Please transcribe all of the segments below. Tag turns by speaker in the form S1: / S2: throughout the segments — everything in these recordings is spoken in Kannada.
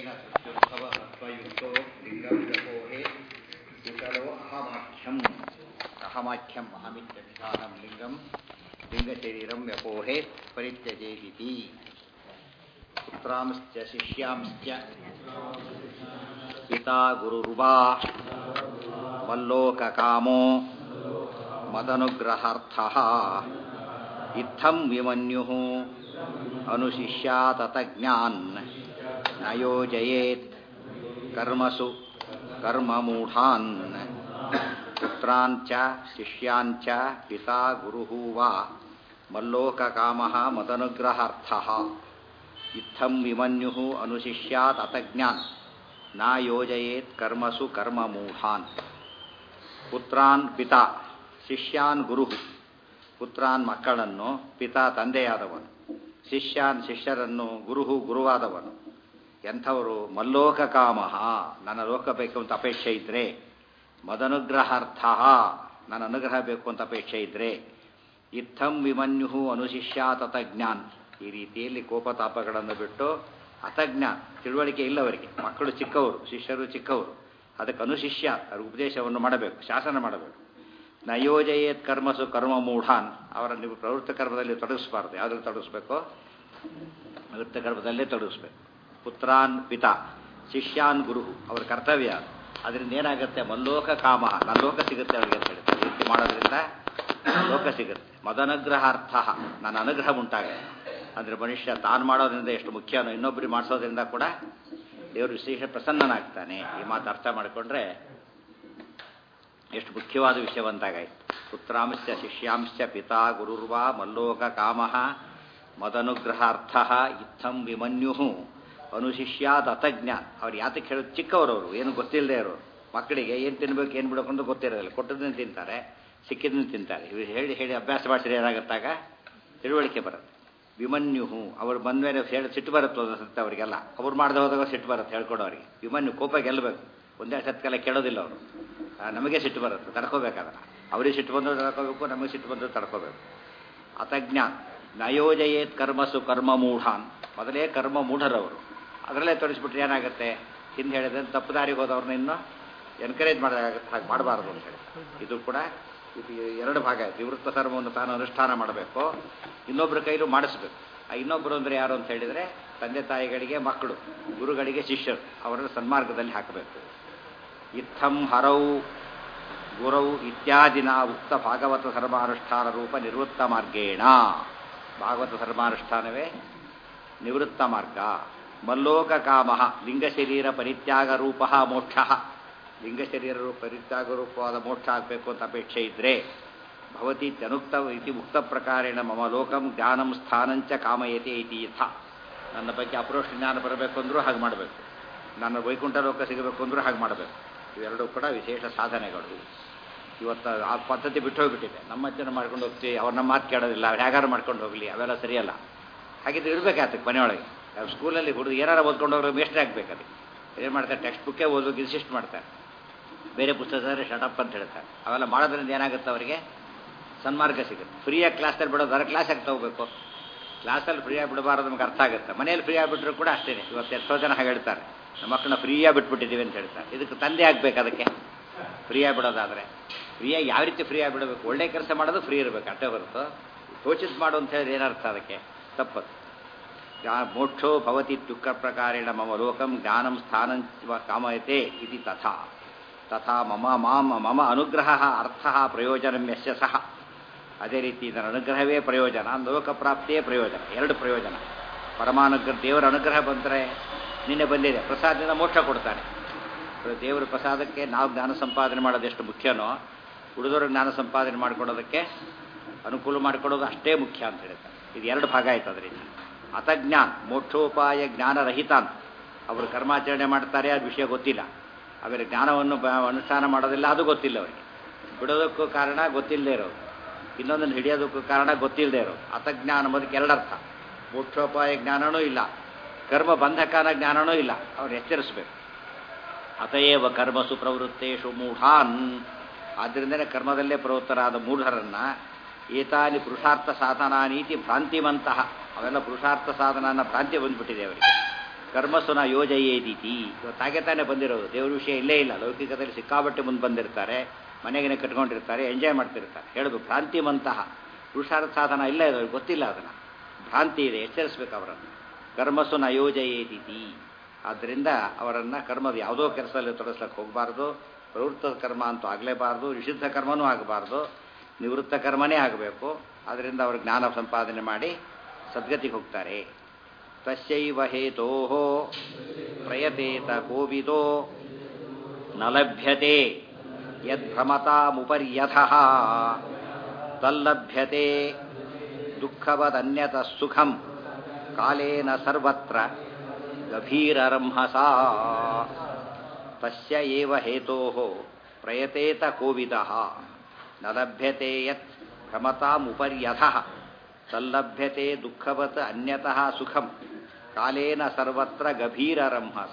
S1: प्रत्यक्षुद्भवः त्वयुक्तो लिङ्गं जपोहे कुशलो अहमाख्यम् अहमाख्यम् अहमित्यभिधानं लिङ्गं लिङ्गशरीरं व्यपोहे परित्यजेदिति पुत्रांश्च शिष्यांश्च पिता गुरुर्वा मल्लोककामो मदनुग्रहार्थः इत्थं विमन्युः अनुशिष्याततज्ञान् न योजयेत् कर्मसु कर्ममूढान् पुत्रान् च शिष्यान् च पिता गुरुः वा मल्लोककामः मदनुग्रहार्थः इत्थं विमन्युः अनुशिष्यात् अतज्ञान् न ಯೋಜಯೇತ್ ಕರ್ಮಸು ಕರ್ಮಮೂಢಾನ್ ಪುತ್ರಾನ್ ಪಿತಾ ಶಿಷ್ಯಾನ್ ಗುರು ಪುತ್ರಾನ್ ಮಕ್ಕಳನ್ನು ಪಿತಾ ತಂದೆಯಾದವನು ಶಿಷ್ಯಾನ್ ಶಿಷ್ಯರನ್ನು ಗುರುಹು ಗುರುವಾದವನು ಎಂಥವರು ಮಲ್ಲೋಕ ಕಾಮಃ ನನ್ನ ಲೋಕ ಬೇಕು ಅಂತ ಅಪೇಕ್ಷೆ ಇದ್ದರೆ ಮದನುಗ್ರಹಾರ್ಥ ನನ್ನ ಅನುಗ್ರಹ ಬೇಕು ಅಂತ ಅಪೇಕ್ಷೆ ಇದ್ದರೆ ಇತ್ತಂ ವಿಮನ್ಯು ಅನುಶಿಷ್ಯ ತತಜ್ಞಾನ್ ಈ ರೀತಿಯಲ್ಲಿ ಕೋಪತಾಪಗಳನ್ನು ಬಿಟ್ಟು ಅತಜ್ಞ ತಿಳುವಳಿಕೆ ಇಲ್ಲವರಿಗೆ ಮಕ್ಕಳು ಚಿಕ್ಕವರು ಶಿಷ್ಯರು ಚಿಕ್ಕವರು ಅದಕ್ಕೆ ಅನುಶಿಷ್ಯ ಅವ್ರ ಉಪದೇಶವನ್ನು ಮಾಡಬೇಕು ಶಾಸನ ಮಾಡಬೇಕು ನಯೋಜಯೇತ್ ಕರ್ಮಸು ಕರ್ಮ ಮೂಢಾನ್ ಅವರ ನೀವು ಪ್ರವೃತ್ತ ಕರ್ಮದಲ್ಲಿ ತೊಡಗಿಸಬಾರ್ದು ಯಾವುದ್ರಲ್ಲಿ ತೊಡಗಿಸ್ಬೇಕು ಪ್ರವೃತ್ತ ಕರ್ಮದಲ್ಲೇ ತೊಡಗಿಸ್ಬೇಕು ಪುತ್ರಾನ್ ಪಿತಾ ಶಿಷ್ಯಾನ್ ಗುರು ಅವರ ಕರ್ತವ್ಯ ಅದರಿಂದ ಏನಾಗುತ್ತೆ ಮಲ್ಲೋಕ ಕಾಮ ನನ್ನ ಲೋಕ ಸಿಗುತ್ತೆ ಅವರಿಗೆ ಅಂತ ಹೇಳ್ತಾರೆ ಈ ರೀತಿ ಮಾಡೋದ್ರಿಂದ ಲೋಕ ಸಿಗುತ್ತೆ ಮದನುಗ್ರಹಾರ್ಥ ನನ್ನ ಅನುಗ್ರಹ ಉಂಟಾಗುತ್ತೆ ಅಂದರೆ ಮನುಷ್ಯ ತಾನು ಮಾಡೋದ್ರಿಂದ ಎಷ್ಟು ಮುಖ್ಯನೋ ಇನ್ನೊಬ್ಬರಿಗೆ ಮಾಡಿಸೋದ್ರಿಂದ ಕೂಡ ದೇವರು ವಿಶೇಷ ಪ್ರಸನ್ನನಾಗ್ತಾನೆ ಈ ಮಾತು ಅರ್ಥ ಮಾಡಿಕೊಂಡ್ರೆ ಎಷ್ಟು ಮುಖ್ಯವಾದ ವಿಷಯವಂತಾಗಾಯ್ತು ಪುತ್ರಾಂಶ ಶಿಷ್ಯಾಂಶ ಪಿತಾ ಗುರುರ್ವಾ ಮಲ್ಲೋಕ ಕಾಮ ಮದನುಗ್ರಹಾರ್ಥ ಇತ್ತಂ ವಿಮನ್ಯು ಅನುಶಿಷ್ಯಾದ ಅತಜ್ಞ ಅವ್ರು ಯಾತಕ್ಕೆ ಹೇಳೋದು ಚಿಕ್ಕವರವರು ಏನು ಗೊತ್ತಿಲ್ಲದೆ ಇರೋರು ಮಕ್ಕಳಿಗೆ ಏನು ತಿನ್ಬೇಕು ಏನು ಬಿಡಬೇಕು ಅಂತ ಗೊತ್ತಿರೋದಿಲ್ಲ ಕೊಟ್ಟದನ್ನು ತಿಂತಾರೆ ಸಿಕ್ಕಿದ್ದನ್ನು ತಿಂತಾರೆ ಇವರು ಹೇಳಿ ಹೇಳಿ ಅಭ್ಯಾಸ ಮಾಡಿಸಿದ್ರೆ ಏನಾಗುತ್ತಾಗ ತಿಳುವಳಿಕೆ ಬರುತ್ತೆ ವಿಮನ್ಯು ಅವರು ಬಂದ ಮೇಲೆ ಹೇಳಿ ಸಿಟ್ಟು ಬರುತ್ತೆ ಅನ್ಸುತ್ತೆ ಅವರಿಗೆಲ್ಲ ಅವ್ರು ಮಾಡದೆ ಹೋದಾಗ ಸಿಟ್ಟು ಬರುತ್ತೆ ಹೇಳ್ಕೊಡೋರಿಗೆ ವಿಮನ್ಯು ಕೋಪ ಗೆಲ್ಲಬೇಕು ಒಂದೇ ಸತ್ಕಾಲ ಕೇಳೋದಿಲ್ಲ ಅವರು ನಮಗೆ ಸಿಟ್ಟು ಬರುತ್ತೆ ತಡ್ಕೋಬೇಕಾದ್ರೆ ಅವರಿಗೆ ಸಿಟ್ಟು ಬಂದರೂ ತಡ್ಕೋಬೇಕು ನಮಗೆ ಸಿಟ್ಟು ಬಂದರೂ ತಡ್ಕೋಬೇಕು ಅತಜ್ಞ ನಯೋಜಯೇತ್ ಕರ್ಮಸು ಕರ್ಮ ಮೂಢಾನ್ ಮೊದಲೇ ಕರ್ಮ ಮೂಢರವರು ಅದರಲ್ಲೇ ತೊಡಗಿಸ್ಬಿಟ್ರೆ ಏನಾಗುತ್ತೆ ಹಿಂದೆ ಹೇಳಿದ್ರೆ ತಪ್ಪು ದಾರಿಗೆ ಹೋದವ್ರನ್ನ ಇನ್ನು ಎನ್ಕರೇಜ್ ಮಾಡೋದಾಗುತ್ತೆ ಹಾಗೆ ಮಾಡಬಾರ್ದು ಅಂತ ಹೇಳಿ ಇದು ಕೂಡ ಇದು ಎರಡು ಭಾಗ ಆಯ್ತು ನಿವೃತ್ತ ಧರ್ಮವನ್ನು ತಾನು ಅನುಷ್ಠಾನ ಮಾಡಬೇಕು ಇನ್ನೊಬ್ಬರ ಕೈಲೂ ಮಾಡಿಸ್ಬೇಕು ಆ ಇನ್ನೊಬ್ಬರು ಅಂದರೆ ಯಾರು ಅಂತ ಹೇಳಿದರೆ ತಂದೆ ತಾಯಿಗಳಿಗೆ ಮಕ್ಕಳು ಗುರುಗಳಿಗೆ ಶಿಷ್ಯರು ಅವರನ್ನು ಸನ್ಮಾರ್ಗದಲ್ಲಿ ಹಾಕಬೇಕು ಇತ್ತಂ ಹರೌ ಗುರೌ ಇತ್ಯಾದಿನ ಉಕ್ತ ಭಾಗವತ ಧರ್ಮಾನುಷ್ಠಾನ ರೂಪ ನಿವೃತ್ತ ಮಾರ್ಗೇಣ ಭಾಗವತ ಧರ್ಮಾನುಷ್ಠಾನವೇ ನಿವೃತ್ತ ಮಾರ್ಗ ಮಲ್ಲೋಕ ಕಾಮ ಲಿಂಗ ಶರೀರ ಪರಿತ್ಯಾಗ ರೂಪ ಮೋಕ್ಷ ಲಿಂಗ ಶರೀರ ಪರಿತ್ಯಾಗ ರೂಪವಾದ ಮೋಕ್ಷ ಆಗಬೇಕು ಅಂತ ಅಪೇಕ್ಷೆ ಇದ್ದರೆ ಭವತಿ ಅನುಕ್ತ ಇತಿ ಮುಕ್ತ ಪ್ರಕಾರೇಣ ಮಮ ಲೋಕಂ ಜ್ಞಾನಂ ಸ್ಥಾನಂಚ ಕಾಮಯತೆ ಇತಿ ಯಥ ನನ್ನ ಬಗ್ಗೆ ಅಪ್ರೋಷ್ ಜ್ಞಾನ ಬರಬೇಕು ಅಂದರೂ ಹಾಗೆ ಮಾಡಬೇಕು ನನ್ನ ವೈಕುಂಠ ಲೋಕ ಸಿಗಬೇಕು ಅಂದರೂ ಹಾಗೆ ಮಾಡಬೇಕು ಇವೆರಡೂ ಕೂಡ ವಿಶೇಷ ಸಾಧನೆಗಳು ಇವತ್ತು ಆ ಪದ್ಧತಿ ಬಿಟ್ಟು ಹೋಗ್ಬಿಟ್ಟಿದೆ ನಮ್ಮ ಜನ ಮಾಡ್ಕೊಂಡು ಹೋಗ್ತೀವಿ ಅವ್ರು ನಮ್ಮ ಮಾತು ಕೇಳೋದಿಲ್ಲ ಅವ್ರು ಹೇಗಾರು ಮಾಡ್ಕೊಂಡು ಹೋಗಲಿ ಅವೆಲ್ಲ ಸರಿಯಲ್ಲ ಹಾಗಿದ್ರೆ ಇರಬೇಕಾಗ್ತದೆ ಮನೆಯೊಳಗೆ ಸ್ಕೂಲಲ್ಲಿ ಹುಡುಗ ಏನಾರು ಓದ್ಕೊಂಡು ಹೋಗ್ರೆ ಮೇಸ್ಟ್ರಿ ಆಗ್ಬೇಕು ಅದಕ್ಕೆ ಏನು ಮಾಡ್ತಾರೆ ಟೆಕ್ಸ್ಟ್ ಬುಕ್ಕೇ ಓದೋಕೆ ಇನ್ಸಿಸ್ಟ್ ಮಾಡ್ತಾರೆ ಬೇರೆ ಪುಸ್ತಕದಲ್ಲಿ ಶಟಪ್ ಅಂತ ಹೇಳ್ತಾರೆ ಅವೆಲ್ಲ ಮಾಡೋದ್ರಿಂದ ಏನಾಗುತ್ತೆ ಅವರಿಗೆ ಸನ್ಮಾರ್ಗ ಸಿಗುತ್ತೆ ಫ್ರೀಯಾಗಿ ಕ್ಲಾಸಲ್ಲಿ ಬಿಡೋದಾದ್ರೆ ಕ್ಲಾಸಾಗಿ ತಗೋಬೇಕು ಕ್ಲಾಸಲ್ಲಿ ಫ್ರೀಯಾಗಿ ಬಿಡಬಾರದು ನಮ್ಗೆ ಅರ್ಥ ಆಗುತ್ತೆ ಮನೇಲಿ ಫ್ರೀಯಾಗಿ ಬಿಟ್ಟರು ಕೂಡ ಅಷ್ಟೇ ಇವತ್ತು ಎಷ್ಟೋ ಜನ ಹಾಗೆ ಹೇಳ್ತಾರೆ ನಮ್ಮ ಮಕ್ಕಳನ್ನ ಫ್ರೀಯಾಗಿ ಬಿಟ್ಬಿಟ್ಟಿದ್ದೀವಿ ಅಂತ ಹೇಳ್ತಾರೆ ಇದಕ್ಕೆ ತಂದೆ ಆಗಬೇಕು ಅದಕ್ಕೆ ಫ್ರೀಯಾಗಿ ಬಿಡೋದಾದರೆ ಫ್ರೀಯಾಗಿ ಯಾವ ರೀತಿ ಫ್ರೀಯಾಗಿ ಬಿಡಬೇಕು ಒಳ್ಳೆ ಕೆಲಸ ಮಾಡೋದು ಫ್ರೀ ಇರಬೇಕು ಅಷ್ಟೇ ಹೊರತು ತೋಚಿದ್ ಮಾಡು ಅಂತ ಹೇಳಿದ್ರೆ ಏನರ್ಥ ಅದಕ್ಕೆ ತಪ್ಪದು ಮೋಕ್ಷೋ ಭವತಿ ದುಃಖ ಪ್ರಕಾರೇಣ ಮಮ ಲೋಕಂ ಜ್ಞಾನಂ ಸ್ಥಾನಂ ಕಾಮಯತೆ ಇತಿ ತಥಾ ತಥಾ ಮಮ ಮಾಮ ಮಮ ಅನುಗ್ರಹ ಅರ್ಥ ಪ್ರಯೋಜನಂ ಯಶ ಸಹ ಅದೇ ರೀತಿ ಇದರ ಅನುಗ್ರಹವೇ ಪ್ರಯೋಜನ ಲೋಕ ಪ್ರಾಪ್ತಿಯೇ ಪ್ರಯೋಜನ ಎರಡು ಪ್ರಯೋಜನ ಪರಮಾನುಗ್ರಹ ದೇವರ ಅನುಗ್ರಹ ಬಂದರೆ ನಿನ್ನೆ ಬಂದಿದೆ ಪ್ರಸಾದದಿಂದ ಮೋಕ್ಷ ಕೊಡ್ತಾನೆ ದೇವರ ಪ್ರಸಾದಕ್ಕೆ ನಾವು ಜ್ಞಾನ ಸಂಪಾದನೆ ಮಾಡೋದು ಎಷ್ಟು ಮುಖ್ಯನೋ ಉಳಿದವರು ಜ್ಞಾನ ಸಂಪಾದನೆ ಮಾಡಿಕೊಡೋದಕ್ಕೆ ಅನುಕೂಲ ಮಾಡಿಕೊಡೋದು ಅಷ್ಟೇ ಮುಖ್ಯ ಅಂತ ಹೇಳ್ತಾರೆ ಇದು ಎರಡು ಭಾಗ ಆಯ್ತು ಅದರಿಂದ ಅತಜ್ಞಾನ್ ಮೋಕ್ಷೋಪಾಯ ಜ್ಞಾನರಹಿತಾನ್ ಅವರು ಕರ್ಮಾಚರಣೆ ಮಾಡ್ತಾರೆ ಅದು ವಿಷಯ ಗೊತ್ತಿಲ್ಲ ಅವರ ಜ್ಞಾನವನ್ನು ಅನುಷ್ಠಾನ ಮಾಡೋದಿಲ್ಲ ಅದು ಗೊತ್ತಿಲ್ಲ ಅವರಿಗೆ ಬಿಡೋದಕ್ಕೂ ಕಾರಣ ಗೊತ್ತಿಲ್ಲದೆ ಇರೋದು ಇನ್ನೊಂದನ್ನು ಹಿಡಿಯೋದಕ್ಕೂ ಕಾರಣ ಗೊತ್ತಿಲ್ಲದೆ ಇರೋದು ಅತಜ್ಞಾನ ಅನ್ನೋದಕ್ಕೆ ಎರಡರ್ಥ ಮೋಕ್ಷೋಪಾಯ ಜ್ಞಾನನೂ ಇಲ್ಲ ಕರ್ಮ ಬಂಧಕಾನ ಜ್ಞಾನನೂ ಇಲ್ಲ ಅವ್ರು ಎಚ್ಚರಿಸಬೇಕು ಅತಯೇವ ಕರ್ಮಸು ಪ್ರವೃತ್ತೇಶು ಮೂಢಾನ್ ಆದ್ದರಿಂದಲೇ ಕರ್ಮದಲ್ಲೇ ಪ್ರವೃತ್ತರಾದ ಮೂಢರನ್ನ ಏತಾನಿ ಪುರುಷಾರ್ಥ ಸಾಧನಾ ನೀತಿ ಭ್ರಾಂತಿವಂತಹ ಅವೆಲ್ಲ ಪುರುಷಾರ್ಥ ಸಾಧನ ಭ್ರಾಂತಿ ಬಂದ್ಬಿಟ್ಟಿದೆ ಅವರಿಗೆ ಕರ್ಮಸುನ ಯೋಜಯೇದಿತಿ ಇವತ್ತು ಹಾಗೆ ತಾನೇ ಬಂದಿರೋದು ದೇವ್ರ ವಿಷಯ ಇಲ್ಲೇ ಇಲ್ಲ ಲೌಕಿಕದಲ್ಲಿ ಸಿಕ್ಕಾಬಟ್ಟೆ ಮುಂದೆ ಬಂದಿರ್ತಾರೆ ಮನೆಗೆ ಕಟ್ಕೊಂಡಿರ್ತಾರೆ ಎಂಜಾಯ್ ಮಾಡ್ತಿರ್ತಾರೆ ಹೇಳಬೇಕು ಭ್ರಾಂತಿಮಂತಹ ಪುರುಷಾರ್ಥ ಸಾಧನ ಇಲ್ಲ ಇದು ಅವ್ರಿಗೆ ಗೊತ್ತಿಲ್ಲ ಅದನ್ನು ಭ್ರಾಂತಿ ಇದೆ ಎಚ್ಚರಿಸ್ಬೇಕು ಅವರನ್ನು ಕರ್ಮಸುನ ಯೋಜಯೇದಿತಿ ಆದ್ದರಿಂದ ಅವರನ್ನು ಕರ್ಮದ ಯಾವುದೋ ಕೆಲಸದಲ್ಲಿ ತೊಡಗಿಸ್ಲಕ್ಕೆ ಹೋಗಬಾರ್ದು ಪ್ರವೃತ್ತ ಕರ್ಮ ಅಂತೂ ಆಗಲೇಬಾರ್ದು ನಿಷಿದ್ಧ ಕರ್ಮನೂ ಆಗಬಾರ್ದು ನಿವೃತ್ತ ಕರ್ಮನೇ ಆಗಬೇಕು ಅದರಿಂದ ಅವರು ಜ್ಞಾನ ಸಂಪಾದನೆ ಮಾಡಿ ಸದ್ಗತಿಗೆ ಹೋಗ್ತಾರೆ ತಸ್ಯೈವ ಹೇತೋ ಪ್ರಯತೇತ ಕೋವಿದೋ ನ ಲಭ್ಯತೆ ಯದ್ಭ್ರಮತಾಮುಪರ್ಯಥ ತಲ್ಲಭ್ಯತೆ ದುಃಖವದನ್ಯತ ಸುಖಂ ಕಾಲೇನ ಸರ್ವತ್ರ ಗಭೀರರಂಹಸಾ ತಸ್ಯ ಏವ ಹೇತೋಃ ಪ್ರಯತೇತ ಕೋವಿದಃ ನ ಲಭ್ಯತೆ ಯತ್ ಭ್ರಮತಾಮುಪರ್ಯಥಃ ತಲ್ಲಭ್ಯತೆ ದುಃಖವತ್ ಅನ್ಯತಃ ಸುಖಂ ಕಾಲೇನ ಸರ್ವತ್ರ ಗಭೀರರಂಹಸ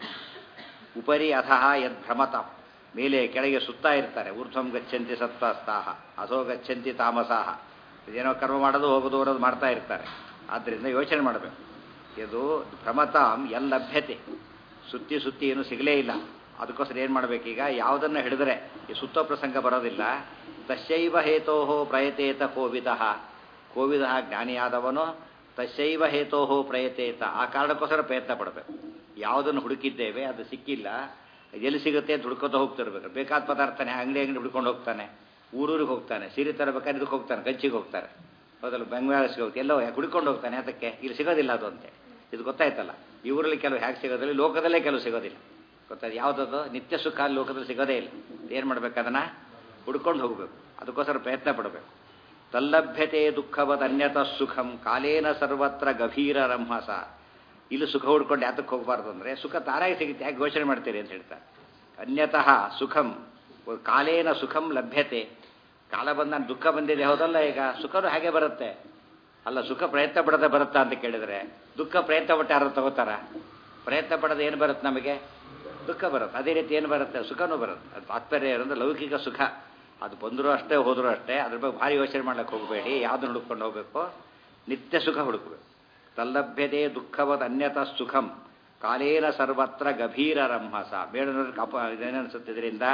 S1: ಉಪರಿ ಅಧಃ ಯದ್ ಭ್ರಮತ ಮೇಲೆ ಕೆಳಗೆ ಸುತ್ತಾ ಇರ್ತಾರೆ ಊರ್ಧ್ವಂ ಗಚ್ಚಂತಿ ಸತ್ವಸ್ತಾಹ ಅಸೋ ಗಚ್ಚಂತಿ ತಾಮಸಾಹ ಇದೇನೋ ಕರ್ಮ ಮಾಡೋದು ಹೋಗೋದು ಬರೋದು ಮಾಡ್ತಾ ಇರ್ತಾರೆ ಆದ್ದರಿಂದ ಯೋಚನೆ ಮಾಡಬೇಕು ಇದು ಭ್ರಮತಾಂ ಎಲ್ಲ ಲಭ್ಯತೆ ಸುತ್ತಿ ಸುತ್ತಿ ಏನು ಸಿಗಲೇ ಇಲ್ಲ ಅದಕ್ಕೋಸ್ಕರ ಏನು ಮಾಡಬೇಕೀಗ ಯಾವುದನ್ನು ಹಿಡಿದ್ರೆ ಈ ಸುತ್ತೋ ಪ್ರಸಂಗ ಬರೋದಿಲ್ಲ ತಸ್ಯೈವ ಹೇತೋಹೋ ಪ್ರಯತೇತ ಕೋವಿದ ಕೋವಿದ ಜ್ಞಾನಿಯಾದವನು ತಸ್ಯೈವ ಹೇತೋಹೋ ಪ್ರಯತೇತ ಆ ಕಾರಣಕ್ಕೋಸ್ಕರ ಪ್ರಯತ್ನ ಪಡಬೇಕು ಯಾವುದನ್ನು ಹುಡುಕಿದ್ದೇವೆ ಅದು ಸಿಕ್ಕಿಲ್ಲ ಎಲ್ಲಿ ಸಿಗುತ್ತೆ ಅಂತ ಹುಡ್ಕೋತ ಹೋಗ್ತಿರ್ಬೇಕು ಬೇಕಾದ ಪದಾರ್ಥನೇ ಅಂಗಡಿ ಅಂಗಡಿ ಹುಡ್ಕೊಂಡು ಹೋಗ್ತಾನೆ ಊರೂರಿಗೆ ಹೋಗ್ತಾನೆ ಸೀರೆ ತರಬೇಕಾದ್ರೆ ಇದಕ್ಕೆ ಹೋಗ್ತಾನೆ ಕಂಚಿಗೆ ಹೋಗ್ತಾರೆ ಹೌದಲ್ಲ ಬೆಂಗಳೂರಿಗೆ ಹೋಗ್ತಾರೆ ಎಲ್ಲೋ ಹುಡ್ಕೊಂಡು ಹೋಗ್ತಾನೆ ಅದಕ್ಕೆ ಇಲ್ಲಿ ಸಿಗೋದಿಲ್ಲ ಅದು ಅಂತೆ ಇದು ಗೊತ್ತಾಯ್ತಲ್ಲ ಈ ಊರಲ್ಲಿ ಕೆಲವು ಹೇಗೆ ಸಿಗೋದಿಲ್ಲ ಲೋಕದಲ್ಲೇ ಕೆಲವು ಸಿಗೋದಿಲ್ಲ ಗೊತ್ತಾಯ್ತು ಯಾವುದದು ನಿತ್ಯ ಸುಖ ಲೋಕದಲ್ಲಿ ಸಿಗೋದೇ ಇಲ್ಲ ಏನು ಮಾಡ್ಬೇಕು ಅದನ್ನು ಹುಡ್ಕೊಂಡು ಹೋಗಬೇಕು ಅದಕ್ಕೋಸ್ಕರ ಪ್ರಯತ್ನ ಪಡಬೇಕು ತಲ್ಲಭ್ಯತೆ ದುಃಖವದ ಅನ್ಯತ ಸುಖಂ ಕಾಲೇನ ಸರ್ವತ್ರ ಗಭೀರ ರಂಹಸ ಇಲ್ಲಿ ಸುಖ ಹುಡ್ಕೊಂಡು ಯಾತಕ್ಕೆ ಹೋಗಬಾರ್ದು ಅಂದರೆ ಸುಖ ತಾನಾಗಿ ಸಿಗುತ್ತೆ ಯಾಕೆ ಘೋಷಣೆ ಮಾಡ್ತೀರಿ ಅಂತ ಹೇಳ್ತಾರೆ ಅನ್ಯತಃ ಸುಖಂ ಕಾಲೇನ ಸುಖಂ ಲಭ್ಯತೆ ಕಾಲ ಬಂದ ದುಃಖ ಬಂದಿದೆ ಹೌದಲ್ಲ ಈಗ ಸುಖನೂ ಹಾಗೆ ಬರುತ್ತೆ ಅಲ್ಲ ಸುಖ ಪ್ರಯತ್ನ ಪಡದೆ ಬರುತ್ತಾ ಅಂತ ಕೇಳಿದರೆ ದುಃಖ ಪ್ರಯತ್ನ ಪಟ್ಟು ಯಾರು ತಗೋತಾರ ಪ್ರಯತ್ನ ಪಡೋದು ಏನು ಬರುತ್ತೆ ನಮಗೆ ದುಃಖ ಬರುತ್ತೆ ಅದೇ ರೀತಿ ಏನು ಬರುತ್ತೆ ಸುಖನೂ ಬರುತ್ತೆ ಅದು ತಾತ್ಪರ್ಯ ಏನಂದ್ರೆ ಲೌಕಿಕ ಸುಖ ಅದು ಬಂದರೂ ಅಷ್ಟೇ ಹೋದರೂ ಅಷ್ಟೇ ಅದ್ರ ಬಗ್ಗೆ ಭಾರಿ ಯೋಚನೆ ಮಾಡ್ಲಿಕ್ಕೆ ಹೋಗಬೇಡಿ ಯಾವುದನ್ನು ಹುಡುಕೊಂಡು ಹೋಗಬೇಕು ನಿತ್ಯ ಸುಖ ಹುಡುಕಬೇಕು ತಲ್ಲಭ್ಯತೆ ದುಃಖವದ ಅನ್ಯತ ಸುಖಂ ಕಾಲೇನ ಸರ್ವತ್ರ ಗಭೀರ ರಂಹಸ ಬೇಡನವ್ರಿಗೆ ಅಪ ಇದೇನನ್ಸುತ್ತೆ ಇದರಿಂದ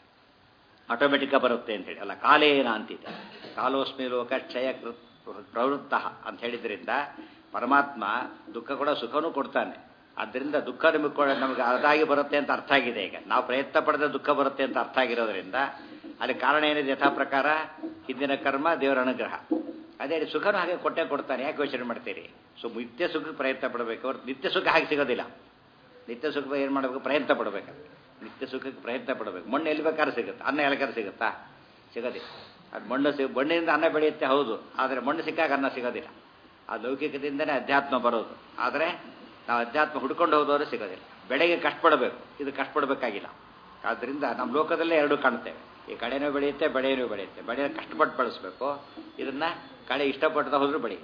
S1: ಆಟೋಮೆಟಿಕ್ ಬರುತ್ತೆ ಅಂತ ಹೇಳಿ ಅಲ್ಲ ಕಾಲೇನ ಅಂತಿದೆ ಕಾಲೋಸ್ಮಿ ಲೋಕ ಕ್ಷಯ ಕೃತ್ ಪ್ರವೃತ್ತ ಅಂತ ಹೇಳಿದ್ರಿಂದ ಪರಮಾತ್ಮ ದುಃಖ ಕೂಡ ಸುಖನೂ ಕೊಡ್ತಾನೆ ಆದ್ದರಿಂದ ದುಃಖ ನಿಮಗೆ ಕೂಡ ನಮಗೆ ಅದಾಗಿ ಬರುತ್ತೆ ಅಂತ ಅರ್ಥ ಆಗಿದೆ ಈಗ ನಾವು ಪ್ರಯತ್ನ ಪಡೆದ ದುಃಖ ಬರುತ್ತೆ ಅಂತ ಅರ್ಥ ಆಗಿರೋದ್ರಿಂದ ಅಲ್ಲಿ ಕಾರಣ ಏನಿದೆ ಯಥಾ ಪ್ರಕಾರ ಹಿಂದಿನ ಕರ್ಮ ದೇವರ ಅನುಗ್ರಹ ಅದೇ ರೀತಿ ಸುಖನೂ ಹಾಗೆ ಕೊಟ್ಟೆ ಕೊಡ್ತಾನೆ ಯಾಕೆ ಯೋಚನೆ ಮಾಡ್ತೀರಿ ಸೊ ನಿತ್ಯ ಸುಖಕ್ಕೆ ಪ್ರಯತ್ನ ಪಡಬೇಕು ಅವ್ರು ನಿತ್ಯ ಸುಖ ಹಾಗೆ ಸಿಗೋದಿಲ್ಲ ನಿತ್ಯ ಸುಖ ಏನು ಮಾಡಬೇಕು ಪ್ರಯತ್ನ ಪಡಬೇಕು ನಿತ್ಯ ಸುಖಕ್ಕೆ ಪ್ರಯತ್ನ ಪಡಬೇಕು ಮಣ್ಣು ಎಲ್ಲಿ ಬೇಕಾದ್ರೆ ಸಿಗುತ್ತೆ ಅನ್ನ ಎಲ್ಲಿಗಾದ್ರೆ ಸಿಗುತ್ತಾ ಸಿಗೋದಿಲ್ಲ ಅದು ಮಣ್ಣು ಸಿ ಮಣ್ಣಿನಿಂದ ಅನ್ನ ಬೆಳೆಯುತ್ತೆ ಹೌದು ಆದರೆ ಮಣ್ಣು ಸಿಕ್ಕಾಗ ಅನ್ನ ಸಿಗೋದಿಲ್ಲ ಆ ಲೌಕಿಕದಿಂದನೇ ಅಧ್ಯಾತ್ಮ ಬರೋದು ಆದರೆ ನಾವು ಅಧ್ಯಾತ್ಮ ಹುಡ್ಕೊಂಡು ಹೋದವರು ಸಿಗೋದಿಲ್ಲ ಬೆಳೆಗೆ ಕಷ್ಟಪಡಬೇಕು ಇದು ಕಷ್ಟಪಡಬೇಕಾಗಿಲ್ಲ ಆದ್ದರಿಂದ ನಮ್ಮ ಲೋಕದಲ್ಲೇ ಎರಡು ಕಾಣ್ತೇವೆ ಈ ಕಡೆನೂ ಬೆಳೆಯುತ್ತೆ ಬೆಳೆಯೂ ಬೆಳೆಯುತ್ತೆ ಬೆಳೆ ಕಷ್ಟಪಟ್ಟು ಬೆಳೆಸ್ಬೇಕು ಇದನ್ನ ಕಡೆ ಇಷ್ಟಪಟ್ಟದ ಹೋದ್ರೂ ಬೆಳೆ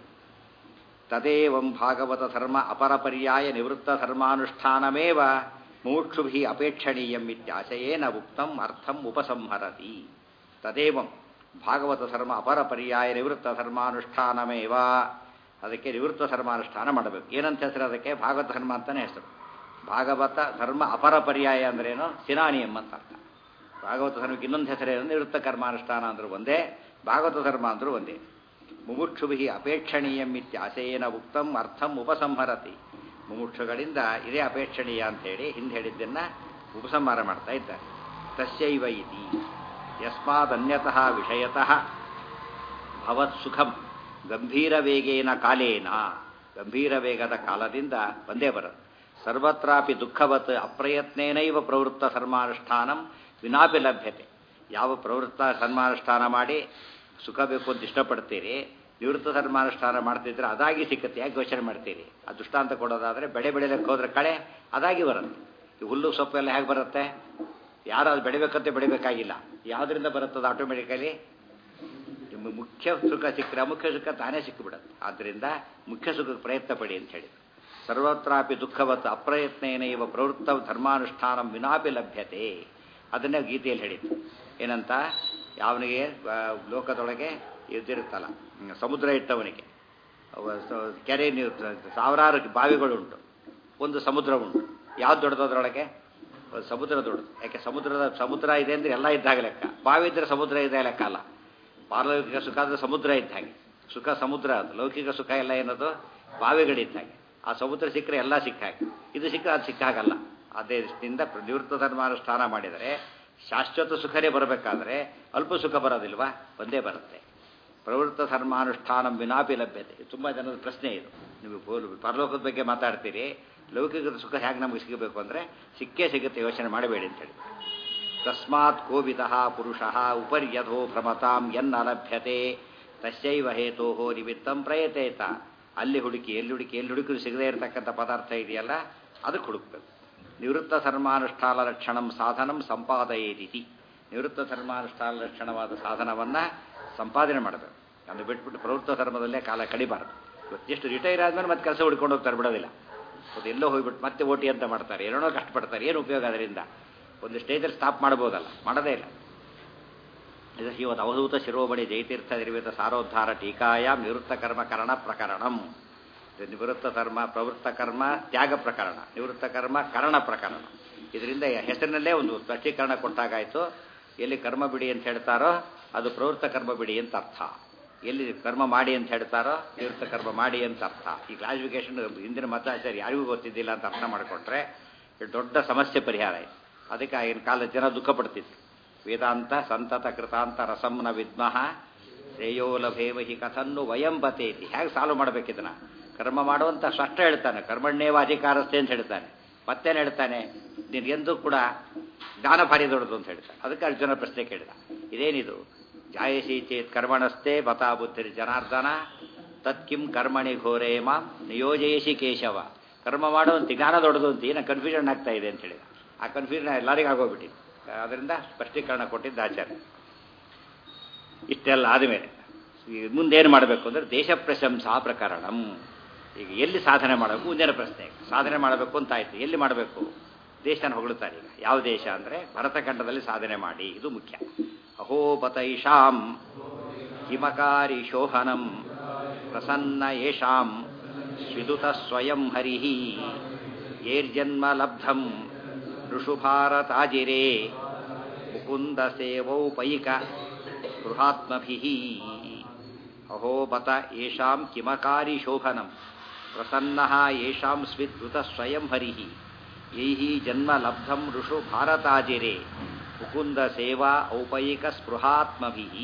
S1: ತದೇವಂ ಭಾಗವತ ಧರ್ಮ ಅಪರ ಪರ್ಯಾಯ ನಿವೃತ್ತ ಧರ್ಮಾನುಷ್ಠಾನಮೇವ ಮುಮುಕ್ಷುಭಿ ಅಪೇಕ್ಷಣೀಯಂ ಇತ್ಯಾಶಯೇನ ಉಕ್ತಂ ಅರ್ಥಂ ಉಪಸಂಹರತಿ ತದೇವಂ ಭಾಗವತ ಧರ್ಮ ಅಪರ ಪರ್ಯಾಯ ನಿವೃತ್ತ ಧರ್ಮಾನುಷ್ಠಾನಮೇವ ಅದಕ್ಕೆ ನಿವೃತ್ತ ಧರ್ಮಾನುಷ್ಠಾನ ಮಾಡಬೇಕು ಏನಂತ ಹೆಸರು ಅದಕ್ಕೆ ಭಾಗವತ ಧರ್ಮ ಅಂತಲೇ ಹೆಸರು ಭಾಗವತ ಧರ್ಮ ಅಪರ ಪರ್ಯಾಯ ಅಂದ್ರೇನು ಸಿನಾನಿಯಂ ಅಂತ ಅರ್ಥ ಭಾಗವತ ಧರ್ಮಕ್ಕೆ ಇನ್ನೊಂದು ಹೆಸರೇನು ನಿವೃತ್ತ ಕರ್ಮಾನುಷ್ಠಾನ ಅಂದ್ರೂ ಒಂದೇ ಭಾಗವತ ಧರ್ಮ ಅಂದ್ರೂ ಒಂದೇ ಮುಮುಕ್ಷುಭಿ ಅಪೇಕ್ಷಣೀಯಂ ಇತ್ಯಾಸೇನ ಉಕ್ತಂ ಅರ್ಥಂ ಉಪಸಂಹರತಿ ಮುಮುಕ್ಷುಗಳಿಂದ ಇದೇ ಅಪೇಕ್ಷಣೀಯ ಅಂತ ಹೇಳಿ ಹಿಂದೆ ಹೇಳಿದ್ದನ್ನ ಉಪಸಂಹಾರ ಮಾಡ್ತಾ ಇದ್ದಾರೆ ತಸ್ಯೈವ ಇತಿ ಯಸ್ಮಾದನ್ಯತಃ ವಿಷಯತಃ ಭವತ್ ಸುಖಂ ಗಂಭೀರ ವೇಗೇನ ಕಾಲೇನ ಗಂಭೀರ ವೇಗದ ಕಾಲದಿಂದ ಬಂದೇ ಬರುತ್ತೆ ಸರ್ವತ್ರಾಪಿ ದುಃಖವತ್ ಅಪ್ರಯತ್ನೇನೈವ ಪ್ರವೃತ್ತ ಧರ್ಮಾನುಷ್ಠಾನಂ ವಿನಾಪಿ ಲಭ್ಯತೆ ಯಾವ ಪ್ರವೃತ್ತ ಧರ್ಮಾನುಷ್ಠಾನ ಮಾಡಿ ಸುಖ ಬೇಕು ಅಂತ ಇಷ್ಟಪಡ್ತೀರಿ ನಿವೃತ್ತ ಧರ್ಮಾನುಷ್ಠಾನ ಮಾಡ್ತಿದ್ರೆ ಅದಾಗಿ ಸಿಕ್ಕತ್ತೆ ಯಾಕೆ ಯೋಚನೆ ಮಾಡ್ತೀರಿ ಆ ದೃಷ್ಟಾಂತ ಕೊಡೋದಾದರೆ ಬೆಳೆ ಬೆಳೆಯಲಿಕ್ಕೆ ಹೋದ್ರೆ ಕಳೆ ಅದಾಗಿ ಬರುತ್ತೆ ಈ ಹುಲ್ಲು ಸೊಪ್ಪು ಎಲ್ಲ ಹೇಗೆ ಬರುತ್ತೆ ಯಾರು ಅದು ಬೆಳಿಬೇಕಂತ ಬೆಳಿಬೇಕಾಗಿಲ್ಲ ಯಾವುದರಿಂದ ಬರುತ್ತದೆ ಆಟೋಮೆಟಿಕಲಿ ಮುಖ್ಯ ಸುಖ ಸಿಕ್ಕರೆ ಅಮುಖ್ಯ ಸುಖ ತಾನೇ ಸಿಕ್ಕಿಬಿಡುತ್ತೆ ಆದ್ದರಿಂದ ಮುಖ್ಯ ಸುಖಕ್ಕೆ ಪ್ರಯತ್ನ ಪಡಿ ಅಂತ ಹೇಳಿ ಸರ್ವತ್ರಾಪಿ ದುಃಖವತ್ತು ಅಪ್ರಯತ್ನೇನ ಇವ ಪ್ರವೃತ್ತ ಧರ್ಮಾನುಷ್ಠಾನ ವಿನಾಪಿ ಲಭ್ಯತೆ ಅದನ್ನೇ ಗೀತೆಯಲ್ಲಿ ಹೇಳಿದ್ದು ಏನಂತ ಯಾವನಿಗೆ ಲೋಕದೊಳಗೆ ಇದ್ದಿರುತ್ತಲ್ಲ ಸಮುದ್ರ ಇಟ್ಟವನಿಗೆ ಕೆರೆ ನೀರು ಸಾವಿರಾರು ಬಾವಿಗಳುಂಟು ಒಂದು ಸಮುದ್ರ ಉಂಟು ಯಾವ್ದು ದೊಡ್ಡದು ಅದರೊಳಗೆ ಒಂದು ಸಮುದ್ರ ದೊಡ್ಡದು ಯಾಕೆ ಸಮುದ್ರದ ಸಮುದ್ರ ಇದೆ ಅಂದರೆ ಎಲ್ಲ ಇದ್ದಾಗ ಲೆಕ್ಕ ಬಾವಿ ಇದ್ದರೆ ಸಮುದ್ರ ಇದೆ ಲೆಕ್ಕ ಅಲ್ಲ ಪಾರಲೌಕಿಕ ಸುಖ ಅಂದರೆ ಸಮುದ್ರ ಇದ್ದ ಹಾಗೆ ಸುಖ ಸಮುದ್ರ ಅದು ಲೌಕಿಕ ಸುಖ ಎಲ್ಲ ಏನದು ಬಾವಿಗಳಿದ್ದ ಹಾಗೆ ಆ ಸಮುದ್ರ ಸಿಕ್ಕರೆ ಎಲ್ಲ ಸಿಕ್ಕ ಹಾಗೆ ಇದು ಸಿಕ್ಕ ಅದು ಸಿಕ್ಕ ಹಾಗಲ್ಲ ಅದೇ ದೃಷ್ಟಿಯಿಂದ ನಿವೃತ್ತ ಧರ್ಮಾನುಷ್ಠಾನ ಮಾಡಿದರೆ ಶಾಶ್ವತ ಸುಖನೇ ಬರಬೇಕಾದ್ರೆ ಅಲ್ಪ ಸುಖ ಬರೋದಿಲ್ವಾ ಒಂದೇ ಬರುತ್ತೆ ಪ್ರವೃತ್ತ ಧರ್ಮಾನುಷ್ಠಾನ ವಿನಾಪಿ ಲಭ್ಯತೆ ತುಂಬ ಜನದ ಪ್ರಶ್ನೆ ಇದು ನೀವು ಪೋಲ್- ಪರಲೋಕದ ಬಗ್ಗೆ ಮಾತಾಡ್ತೀರಿ ಲೌಕಿಕದ ಸುಖ ಹೇಗೆ ನಮಗೆ ಸಿಗಬೇಕು ಅಂದರೆ ಸಿಕ್ಕೇ ಸಿಗುತ್ತೆ ಯೋಚನೆ ಮಾಡಬೇಡಿ ಅಂತೇಳಿ ತಸ್ಮಾತ್ ಕೋವಿತಃ ಪುರುಷಃ ಉಪರ್ಯಧೋ ಭ್ರಮತಾಂ ಎನ್ನಲಭ್ಯತೆ ತಸ್ಯೈವ ಹೇತೋ ನಿಮಿತ್ತಂ ಪ್ರಯತೇತ ಅಲ್ಲಿ ಹುಡುಕಿ ಎಲ್ಲಿ ಹುಡುಕಿ ಎಲ್ಲಿ ಹುಡುಕಿ ಸಿಗದೇ ಇರತಕ್ಕಂಥ ಪದಾರ್ಥ ಇದೆಯಲ್ಲ ಅದಕ್ಕೆ ಹುಡುಕ್ಬೇಕು ನಿವೃತ್ತ ಧರ್ಮಾನುಷ್ಠಾನ ಲಕ್ಷಣಂ ಸಾಧನಂ ಸಂಪಾದಯೇದಿತಿ ನಿವೃತ್ತ ಧರ್ಮಾನುಷ್ಠಾನ ಲಕ್ಷಣವಾದ ಸಾಧನವನ್ನು ಸಂಪಾದನೆ ಮಾಡಬೇಕು ಅದು ಬಿಟ್ಬಿಟ್ಟು ಪ್ರವೃತ್ತ ಧರ್ಮದಲ್ಲೇ ಕಾಲ ಕಡಿಬಾರದು ಇವತ್ತೆಷ್ಟು ರಿಟೈರ್ ಆದ್ಮೇಲೆ ಮತ್ತೆ ಕೆಲಸ ಹುಡ್ಕೊಂಡು ಹೋಗ್ತಾರೆ ಬಿಡೋದಿಲ್ಲ ಅದು ಎಲ್ಲೋ ಹೋಗ್ಬಿಟ್ಟು ಮತ್ತೆ ಓಟಿ ಅಂತ ಮಾಡ್ತಾರೆ ಏನೋ ಕಷ್ಟಪಡ್ತಾರೆ ಏನು ಉಪಯೋಗ ಅದರಿಂದ ಒಂದು ಸ್ಟೇಜಲ್ಲಿ ಸ್ಟಾಪ್ ಮಾಡ್ಬೋದಲ್ಲ ಮಾಡೋದೇ ಇಲ್ಲ ಇದು ಶ್ರೀಮದ್ ಅವಧೂತ ಶಿರೋಮಣಿ ಜಯತೀರ್ಥ ನಿರ್ಮಿತ ಸಾರೋದ್ಧಾರ ಟೀಕಾಯಾಮ್ ನಿವೃತ್ತ ಕರ್ಮ ಕರಣ ಪ್ರಕರಣಂ ಇದು ನಿವೃತ್ತ ಕರ್ಮ ಪ್ರವೃತ್ತ ಕರ್ಮ ತ್ಯಾಗ ಪ್ರಕರಣ ನಿವೃತ್ತ ಕರ್ಮ ಕರಣ ಪ್ರಕರಣ ಇದರಿಂದ ಹೆಸರಿನಲ್ಲೇ ಒಂದು ಸ್ಪಷ್ಟೀಕರಣ ಕೊಟ್ಟಾಗಾಯಿತು ಎಲ್ಲಿ ಕರ್ಮ ಬಿಡಿ ಅಂತ ಹೇಳ್ತಾರೋ ಅದು ಪ್ರವೃತ್ತ ಕರ್ಮ ಬಿಡಿ ಅಂತ ಅರ್ಥ ಎಲ್ಲಿ ಕರ್ಮ ಮಾಡಿ ಅಂತ ಹೇಳ್ತಾರೋ ನಿವೃತ್ತ ಕರ್ಮ ಮಾಡಿ ಅಂತ ಅರ್ಥ ಈ ಕ್ಲಾಸಿಫಿಕೇಶನ್ ಹಿಂದಿನ ಮತಾಚಾರ್ಯ ಯಾರಿಗೂ ಗೊತ್ತಿದ್ದಿಲ್ಲ ಅಂತ ಅರ್ಥ ಮಾಡಿಕೊಟ್ರೆ ಇದು ದೊಡ್ಡ ಸಮಸ್ಯೆ ಪರಿಹಾರ ಇದೆ ಅದಕ್ಕೆ ಆಗಿನ ಕಾಲದ ಜನ ದುಃಖ ಪಡ್ತಿದ್ರು ವೇದಾಂತ ಸಂತತ ಕೃತಾಂತ ರಸಂನ ವಿದ್ಮಃ ಶ್ರೇಯೋ ಲಭೇವ ಹಿ ಕಥನ್ನು ವಯಂ ಬತೇತಿ ಹೇಗೆ ಸಾಲ್ವ್ ಮಾಡ್ಬೇಕಿದನ್ನ ಕರ್ಮ ಮಾಡುವಂತ ಸ್ಪಷ್ಟ ಹೇಳ್ತಾನೆ ಕರ್ಮಣ್ಣೇವ ಅಧಿಕಾರಸ್ಥೆ ಅಂತ ಹೇಳ್ತಾನೆ ಮತ್ತೇನು ಹೇಳ್ತಾನೆ ನೀನು ಎಂದೂ ಕೂಡ ಜ್ಞಾನ ಭಾರಿ ದೊಡ್ಡದು ಅಂತ ಹೇಳ್ತಾನೆ ಅದಕ್ಕೆ ಅರ್ಜುನ ಪ್ರಶ್ನೆ ಕೇಳಿದ ಇದೇನಿದು ಜಾಯಸಿ ಚೇತ್ ಕರ್ಮಣಸ್ಥೆ ಬತಾ ಬುದ್ಧಿರ್ ಜನಾರ್ದನ ತತ್ಕಿಂ ಕರ್ಮಣಿ ಘೋರೇ ಮಾಂ ನಿಯೋಜಯಿಸಿ ಕೇಶವ ಕರ್ಮ ಮಾಡುವಂತ ಜ್ಞಾನ ದೊಡ್ಡದು ಅಂತ ಏನೋ ಕನ್ಫ್ಯೂಷನ್ ಆಗ್ತಾ ಇದೆ ಅಂತ ಹೇಳಿದ ಆ ಕನ್ಫ್ಯೂಷನ್ ಎಲ್ಲರಿಗೂ ಆಗೋಗ್ಬಿಟ್ಟಿದೆ ಅದರಿಂದ ಸ್ಪಷ್ಟೀಕರಣ ಕೊಟ್ಟಿದ್ದ ಆಚಾರ್ಯ ಇಷ್ಟೆಲ್ಲ ಆದಮೇಲೆ ಮುಂದೇನು ಮಾಡಬೇಕು ಅಂದರೆ ದೇಶ ಪ್ರಶಂಸಾ ಪ್ರಕರಣಂ ಈಗ ಎಲ್ಲಿ ಸಾಧನೆ ಮಾಡಬೇಕು ಮುಂದಿನ ಪ್ರಶ್ನೆ ಸಾಧನೆ ಮಾಡಬೇಕು ಅಂತ ಆಯ್ತು ಎಲ್ಲಿ ಮಾಡಬೇಕು ದೇಶನ ಹೊಗಳುತ್ತಾರೆ ಈಗ ಯಾವ ದೇಶ ಅಂದರೆ ಭರತಖಂಡದಲ್ಲಿ ಸಾಧನೆ ಮಾಡಿ ಇದು ಮುಖ್ಯ ಅಹೋಪತೈಷಾಂ ಹಿಮಕಾರಿ ಶೋಹನಂ ಪ್ರಸನ್ನ ಯೇಷಾಂ ವಿದುತ ಸ್ವಯಂ ಹರಿಃ ಏರ್ಜನ್ಮ ಲಬ್ಧಂ ಋಷುಭಾರತಾಜಿರೇ ಮುಕುಂದ ಸೇವೌಪೈಕ ಗೃಹಾತ್ಮಭಿಃ ಅಹೋಬತ ಯೇಷಾಂ ಕಿಮಕಾರಿ ಶೋಭನಂ ಪ್ರಸನ್ನಃ ಯೇಷಾಂ ಸ್ವಿದ್ಭುತ ಸ್ವಯಂ ಹರಿಃ ಯೈಃ ಜನ್ಮ ಲಬ್ಧಂ ಋಷು ಭಾರತಾಜಿರೇ ಮುಕುಂದ ಸೇವಾ ಔಪೈಕ ಸ್ಪೃಹಾತ್ಮಭಿಃ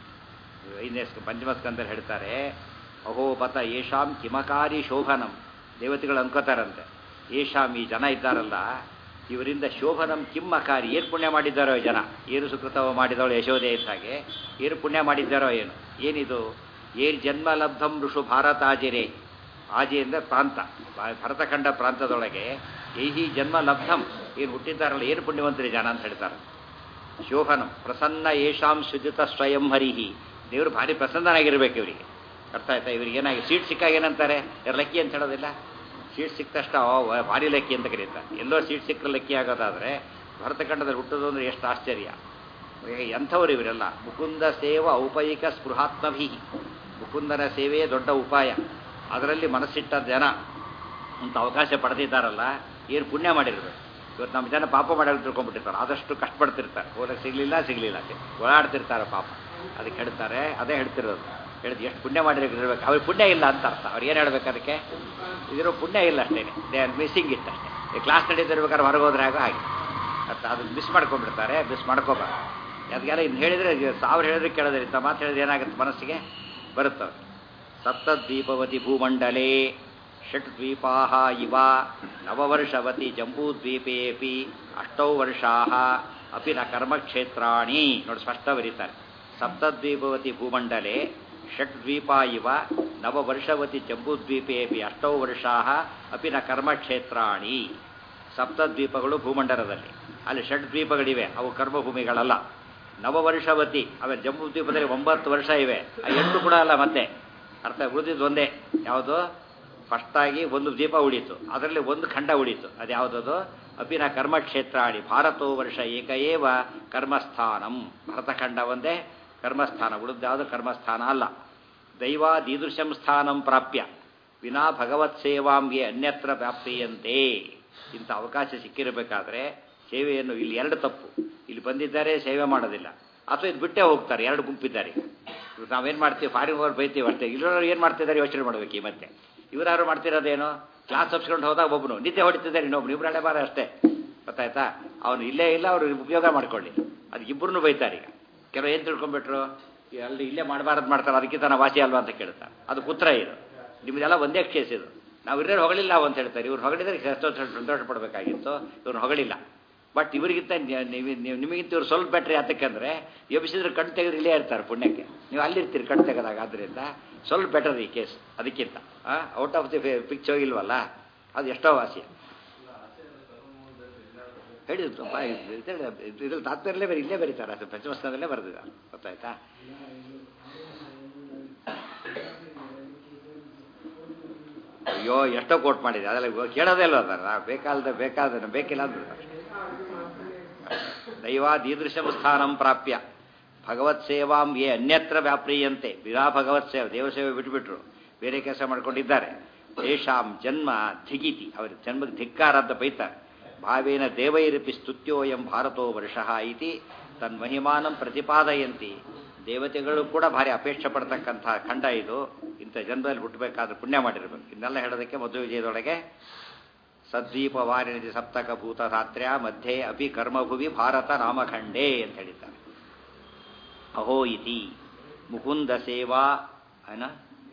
S1: ಐದನೇ ಪಂಚಮಸ್ಕಂದಲ್ಲಿ ಹೇಳ್ತಾರೆ ಅಹೋಬತ ಯೇಷಾಂ ಕಿಮಕಾರಿ ಶೋಭನಂ ದೇವತೆಗಳು ಅನ್ಕೋತಾರಂತೆ ಯೇಷಾಂ ಈ ಜನ ಇದ್ದಾರಲ್ಲ ಇವರಿಂದ ಶೋಭನಂ ಕಿಮ್ಮಕಾರಿ ಏನು ಪುಣ್ಯ ಮಾಡಿದ್ದಾರೋ ಜನ ಏನು ಸುಕೃತವ ಮಾಡಿದವಳು ಯಶೋದೆ ಇದ್ದ ಹಾಗೆ ಏನು ಪುಣ್ಯ ಮಾಡಿದ್ದಾರೋ ಏನು ಏನಿದು ಏನ್ ಜನ್ಮ ಲಬ್ಧಂ ಋಷು ಭಾರತಾಜಿರೆ ಆಜಿ ಅಂದರೆ ಪ್ರಾಂತ ಭರತಖಂಡ ಪ್ರಾಂತದೊಳಗೆ ಏಹಿ ಜನ್ಮ ಲಬ್ಧಂ ಏನು ಹುಟ್ಟಿದ್ದಾರಲ್ಲ ಏನು ಪುಣ್ಯವಂತರಿ ಜನ ಅಂತ ಹೇಳ್ತಾರೆ ಶೋಭನಂ ಪ್ರಸನ್ನ ಯೇಷಾಂ ಸುಜಿತ ಸ್ವಯಂ ಹರಿಹಿ ದೇವರು ಭಾರಿ ಪ್ರಸನ್ನನಾಗಿರ್ಬೇಕು ಇವರಿಗೆ ಅರ್ಥ ಆಯ್ತಾ ಇವರಿಗೆ ಏನಾಗಿ ಸೀಟ್ ಸಿಕ್ಕಾಗ ಏನಂತಾರೆ ಯಾರು ಲಕ್ಕಿ ಅಂತ ಹೇಳೋದಿಲ್ಲ ಸೀಟ್ ಸಿಕ್ಕ ತಕ್ಷಣ ಓ ಭಾರಿ ಲಕ್ಕಿ ಅಂತ ಕರೀತಾರೆ ಎಲ್ಲೋ ಸೀಟ್ ಸಿಕ್ಕರೆ ಲಕ್ಕಿ ಆಗೋದಾದರೆ ಭರತಖಂಡದಲ್ಲಿ ಹುಟ್ಟೋದು ಅಂದರೆ ಎಷ್ಟು ಆಶ್ಚರ್ಯ ಎಂಥವ್ರು ಇವರೆಲ್ಲ ಮುಕುಂದ ಸೇವ ಔಪಯಿಕ ಸ್ಪೃಹಾತ್ಮಭಿ ಮುಕುಂದನ ಸೇವೆಯೇ ದೊಡ್ಡ ಉಪಾಯ ಅದರಲ್ಲಿ ಮನಸ್ಸಿಟ್ಟ ಜನ ಅಂತ ಅವಕಾಶ ಪಡೆದಿದ್ದಾರಲ್ಲ ಏನು ಪುಣ್ಯ ಮಾಡಿರ್ಬೇಕು ಇವತ್ತು ನಮ್ಮ ಜನ ಪಾಪ ಮಾಡಿ ತಿಳ್ಕೊಂಡ್ಬಿಟ್ಟಿರ್ತಾರೆ ಆದಷ್ಟು ಕಷ್ಟಪಡ್ತಿರ್ತಾರೆ ಹೋದಾಗ ಸಿಗಲಿಲ್ಲ ಸಿಗಲಿಲ್ಲ ಓಡಾಡ್ತಿರ್ತಾರೆ ಪಾಪ ಅದಕ್ಕೆ ಹೇಳ್ತಾರೆ ಅದೇ ಹೇಳ್ತಿರೋದು ಹೇಳಿದ್ ಎಷ್ಟು ಪುಣ್ಯ ಮಾಡಿರ್ಬೇಕು ಅವ್ರಿಗೆ ಪುಣ್ಯ ಇಲ್ಲ ಅಂತ ಅರ್ಥ ಅವ್ರು ಏನು ಹೇಳ್ಬೇಕು ಅದಕ್ಕೆ ಇದಿರೋ ಪುಣ್ಯ ಇಲ್ಲ ಅಷ್ಟೇ ದೇ ಆರ್ ಮಿಸ್ಸಿಂಗ್ ಇತ್ತು ಅಷ್ಟೇ ಈ ಕ್ಲಾಸ್ ನಡೀತಿರ್ಬೇಕಾದ್ರೆ ಹೊರಗೆ ಹೋದ್ರೆ ಆಗ ಹಾಗೆ ಅರ್ಥ ಅದು ಮಿಸ್ ಮಾಡ್ಕೊಂಡ್ಬಿಡ್ತಾರೆ ಮಿಸ್ ಮಾಡ್ಕೋಬಾರ್ದು ಅದಕ್ಕೆಲ್ಲ ಇನ್ನು ಹೇಳಿದರೆ ಸಾವಿರ ಹೇಳಿದ್ರೆ ಕೇಳೋದ್ರೆ ಇಂಥ ಮಾತು ಹೇಳಿದ್ರೆ ಏನಾಗುತ್ತೆ ಮನಸ್ಸಿಗೆ ಬರುತ್ತವೆ ಸಪ್ತದ್ವೀಪವತಿ ಭೂಮಂಡಲೇ ಷಟ್ ದ್ವೀಪಾ ಇವ ನವವರ್ಷವತಿ ಜಂಬೂದ್ವೀಪೇಪಿ ಅಷ್ಟೌ ವರ್ಷಾ ಅಪಿ ನ ಕರ್ಮಕ್ಷೇತ್ರಾಣಿ ನೋಡಿ ಸ್ಪಷ್ಟ ಬರೀತಾರೆ ಸಪ್ತದ್ವೀಪವತಿ ಭೂಮಂಡಲೆ ಷಟ್ ದ್ವೀಪಾ ಇವ ನವವರ್ಷವತಿ ಜಂಬೂದ್ವೀಪೇಪಿ ಅಷ್ಟೌ ವರ್ಷಾ ಅಪಿ ನ ಕರ್ಮಕ್ಷೇತ್ರಾಣಿ ಸಪ್ತದ್ವೀಪಗಳು ಭೂಮಂಡಲದಲ್ಲಿ ಅಲ್ಲಿ ಷಡ್ ದ್ವೀಪಗಳಿವೆ ಅವು ಕರ್ಮಭೂಮಿಗಳಲ್ಲ ನವವರ್ಷವತಿ ಆಮೇಲೆ ಜಂಬೂ ದ್ವೀಪದಲ್ಲಿ ಒಂಬತ್ತು ವರ್ಷ ಇವೆ ಆ ಎಂಟು ಕೂಡ ಅಲ್ಲ ಮತ್ತೆ ಅರ್ಥ ಉಳಿದಿದ್ದು ಒಂದೇ ಯಾವುದು ಫಸ್ಟಾಗಿ ಒಂದು ದೀಪ ಉಳಿತು ಅದರಲ್ಲಿ ಒಂದು ಖಂಡ ಉಳಿತು ಅದು ಯಾವುದದು ಅಪಿನ ಕರ್ಮಕ್ಷೇತ್ರಾಣಿ ಭಾರತೋ ವರ್ಷ ಏಕಏವ ಕರ್ಮಸ್ಥಾನಂ ಭರತಖಂಡ ಒಂದೇ ಕರ್ಮಸ್ಥಾನ ಉಳಿದ ಯಾವುದು ಕರ್ಮಸ್ಥಾನ ಅಲ್ಲ ದೈವಾದೀದೃಶಂ ಸ್ಥಾನಂ ಪ್ರಾಪ್ಯ ವಿನಾ ಭಗವತ್ ಸೇವಾಂಗೆ ಅನ್ಯತ್ರ ವ್ಯಾಪ್ತಿಯಂತೆ ಇಂಥ ಅವಕಾಶ ಸಿಕ್ಕಿರಬೇಕಾದ್ರೆ ಸೇವೆಯನ್ನು ಇಲ್ಲಿ ಎರಡು ತಪ್ಪು ಇಲ್ಲಿ ಬಂದಿದ್ದಾರೆ ಸೇವೆ ಮಾಡೋದಿಲ್ಲ ಅಥವಾ ಇದು ಬಿಟ್ಟೇ ಹೋಗ್ತಾರೆ ಎರಡು ಗುಂಪಿದ್ದಾರೆ ಈಗ ನಾವೇನು ಮಾಡ್ತೀವಿ ಫಾರಿನ್ ಹೋಗಿ ಬೈತೀವಿ ಅಷ್ಟೇ ಇಲ್ಲೋರು ಏನು ಮಾಡ್ತಿದ್ದಾರೆ ಯೋಚನೆ ಮಾಡ್ಬೇಕು ಈ ಮತ್ತೆ ಇವರಾರು ಮಾಡ್ತಿರೋದೇನು ಕ್ಲಾಸ್ ತಪ್ಸ್ಕೊಂಡು ಹೋದಾಗ ಒಬ್ಬನು ನಿದ್ದೆ ಹೊಡಿತಿದ್ದಾರೆ ಇನ್ನೊಬ್ನು ಇಬ್ಬರೇ ಬಾರ ಅಷ್ಟೇ ಗೊತ್ತಾಯ್ತಾ ಅವನು ಇಲ್ಲೇ ಇಲ್ಲ ಅವರು ಉಪಯೋಗ ಮಾಡ್ಕೊಳ್ಳಿ ಅದು ಇಬ್ಬರನ್ನು ಬೈತಾರೆ ಈಗ ಕೆಲವು ಏನು ತಿಳ್ಕೊಂಡ್ಬಿಟ್ರು ಈ ಅಲ್ಲಿ ಇಲ್ಲೇ ಮಾಡಬಾರದು ಮಾಡ್ತಾರೆ ಅದಕ್ಕಿಂತ ನಾವು ವಾಸಿ ಅಲ್ವಾ ಅಂತ ಕೇಳ್ತಾರೆ ಅದು ಪುತ್ರ ಇದು ನಿಮ್ದೆಲ್ಲ ಒಂದೇ ಕೇಸ್ ಇದು ನಾವು ಇರೋರು ಹೊಗಳಿಲ್ಲ ಅಂತ ಹೇಳ್ತಾರೆ ಇವ್ರು ಹೊಗಳಿದ್ರೆ ಎಷ್ಟೋ ಸಂತೋಷ ಪಡಬೇಕಾಗಿತ್ತು ಇವ್ರು ಹೊಗಳಿಲ್ಲ ಬಟ್ ಇವರಿಗಿಂತ ನಿ- ನೀವು- ನೀವು- ನಿಮಗಿಂತ ಇವ್ರು ಸ್ವಲ್ಪ ಬೆಟ್ರಿ ಯಾತಕ್ಕಂದ್ರೆ ಎಬ್ಬಿಸಿದ್ರೆ ಕಣ್ ತೆಗೆದ್ರೆ ಇಲ್ಲೇ ಇರ್ತಾರೆ ಪುಣ್ಯಕ್ಕೆ ನೀವು ಅಲ್ಲಿರ್ತೀರಿ ಕಣ್ ತೆಗೆದಾಗ ಆದ್ದರಿಂದ ಸ್ವಲ್ಪ ಬೆಟರ್ ಈ ಕೇಸ್ ಅದಕ್ಕಿಂತ ಔಟ್ ಆಫ್ ದಿ ಪಿಕ್ಚ್ ಹೋಗಿಲ್ವಲ್ಲ ಅದು ಎಷ್ಟೋ ವಾಸಿ ಹೇಳಿ ಇದ್ರಲ್ಲಿ ತಾತ್ಪರ್ಯಲ್ಲೇ ಬೇರೆ ಇಲ್ಲೇ ಬರೀತಾರೆ ಅದು ಪಂಚಮಸ್ಕಂದಲ್ಲೇ ಬರೆದಿದ್ದಾರೆ ಗೊತ್ತಾಯ್ತಾ ಅಯ್ಯೋ ಎಷ್ಟೋ ಕೋಟ್ ಮಾಡಿದೆ ಅದೆಲ್ಲ ಇವಾಗ ಕೇಳೋದೇ ಇಲ್ಲ ಅದನ್ನ ನಾವು ಬೇಕಾದ ಬೇಕಾದ ಬೇಕಿಲ್ಲ ಅಂದ್ಬಿಡ್ತಾರೆ ದೈವಾದೀದೃಶಂ ಸ್ಥಾನಂ ಪ್ರಾಪ್ಯ ಭಗವತ್ ಸೇವಾಂ ಯೇ ಅನ್ಯತ್ರ ವ್ಯಾಪ್ರಿಯಂತೆ ವಿರಾ ಭಗವತ್ ಸೇವೆ ದೇವಸೇವೆ ಬಿಟ್ಬಿಟ್ರು ಬೇರೆ ಕೆಲಸ ಮಾಡ್ಕೊಂಡಿದ್ದಾರೆ ತೇಷಾಂ ಜನ್ಮ ಧಿಗಿತಿ ಅವರ ಜನ್ಮಕ್ಕೆ ಧಿಕ್ಕಾರ ಅಂತ ಬೈತಾರೆ ಭಾವೇನ ದೇವೈರಪಿ ಸ್ತುತ್ಯೋಯಂ ಭಾರತೋ ವರ್ಷಃ ಇತಿ ತನ್ಮಹಿಮಾನಂ ಪ್ರತಿಪಾದಯಂತಿ ದೇವತೆಗಳು ಕೂಡ ಭಾರಿ ಅಪೇಕ್ಷೆ ಪಡ್ತಕ್ಕಂಥ ಖಂಡ ಇದು ಇಂಥ ಜನ್ಮದಲ್ಲಿ ಹುಟ್ಟಬೇಕಾದ್ರೆ ಪುಣ್ಯ ಮಾಡಿರ್ಬೇಕು ಇದನ್ನೆಲ್ಲ ಹೇಳೋದಕ್ಕೆ ಮಧು ವಿಜಯದೊಳಗೆ ಸದ್ವೀಪ ವಾರಿಣಿತಿ ಸಪ್ತಕ ಭೂತ ರಾತ್ರ್ಯ ಮಧ್ಯೆ ಅಪಿ ಕರ್ಮಭುವಿ ಭಾರತ ನಾಮಖಂಡೇ ಅಂತ ಹೇಳಿದ್ದಾರೆ ಅಹೋ ಇತಿ ಮುಕುಂದ ಸೇವಾ ಏನ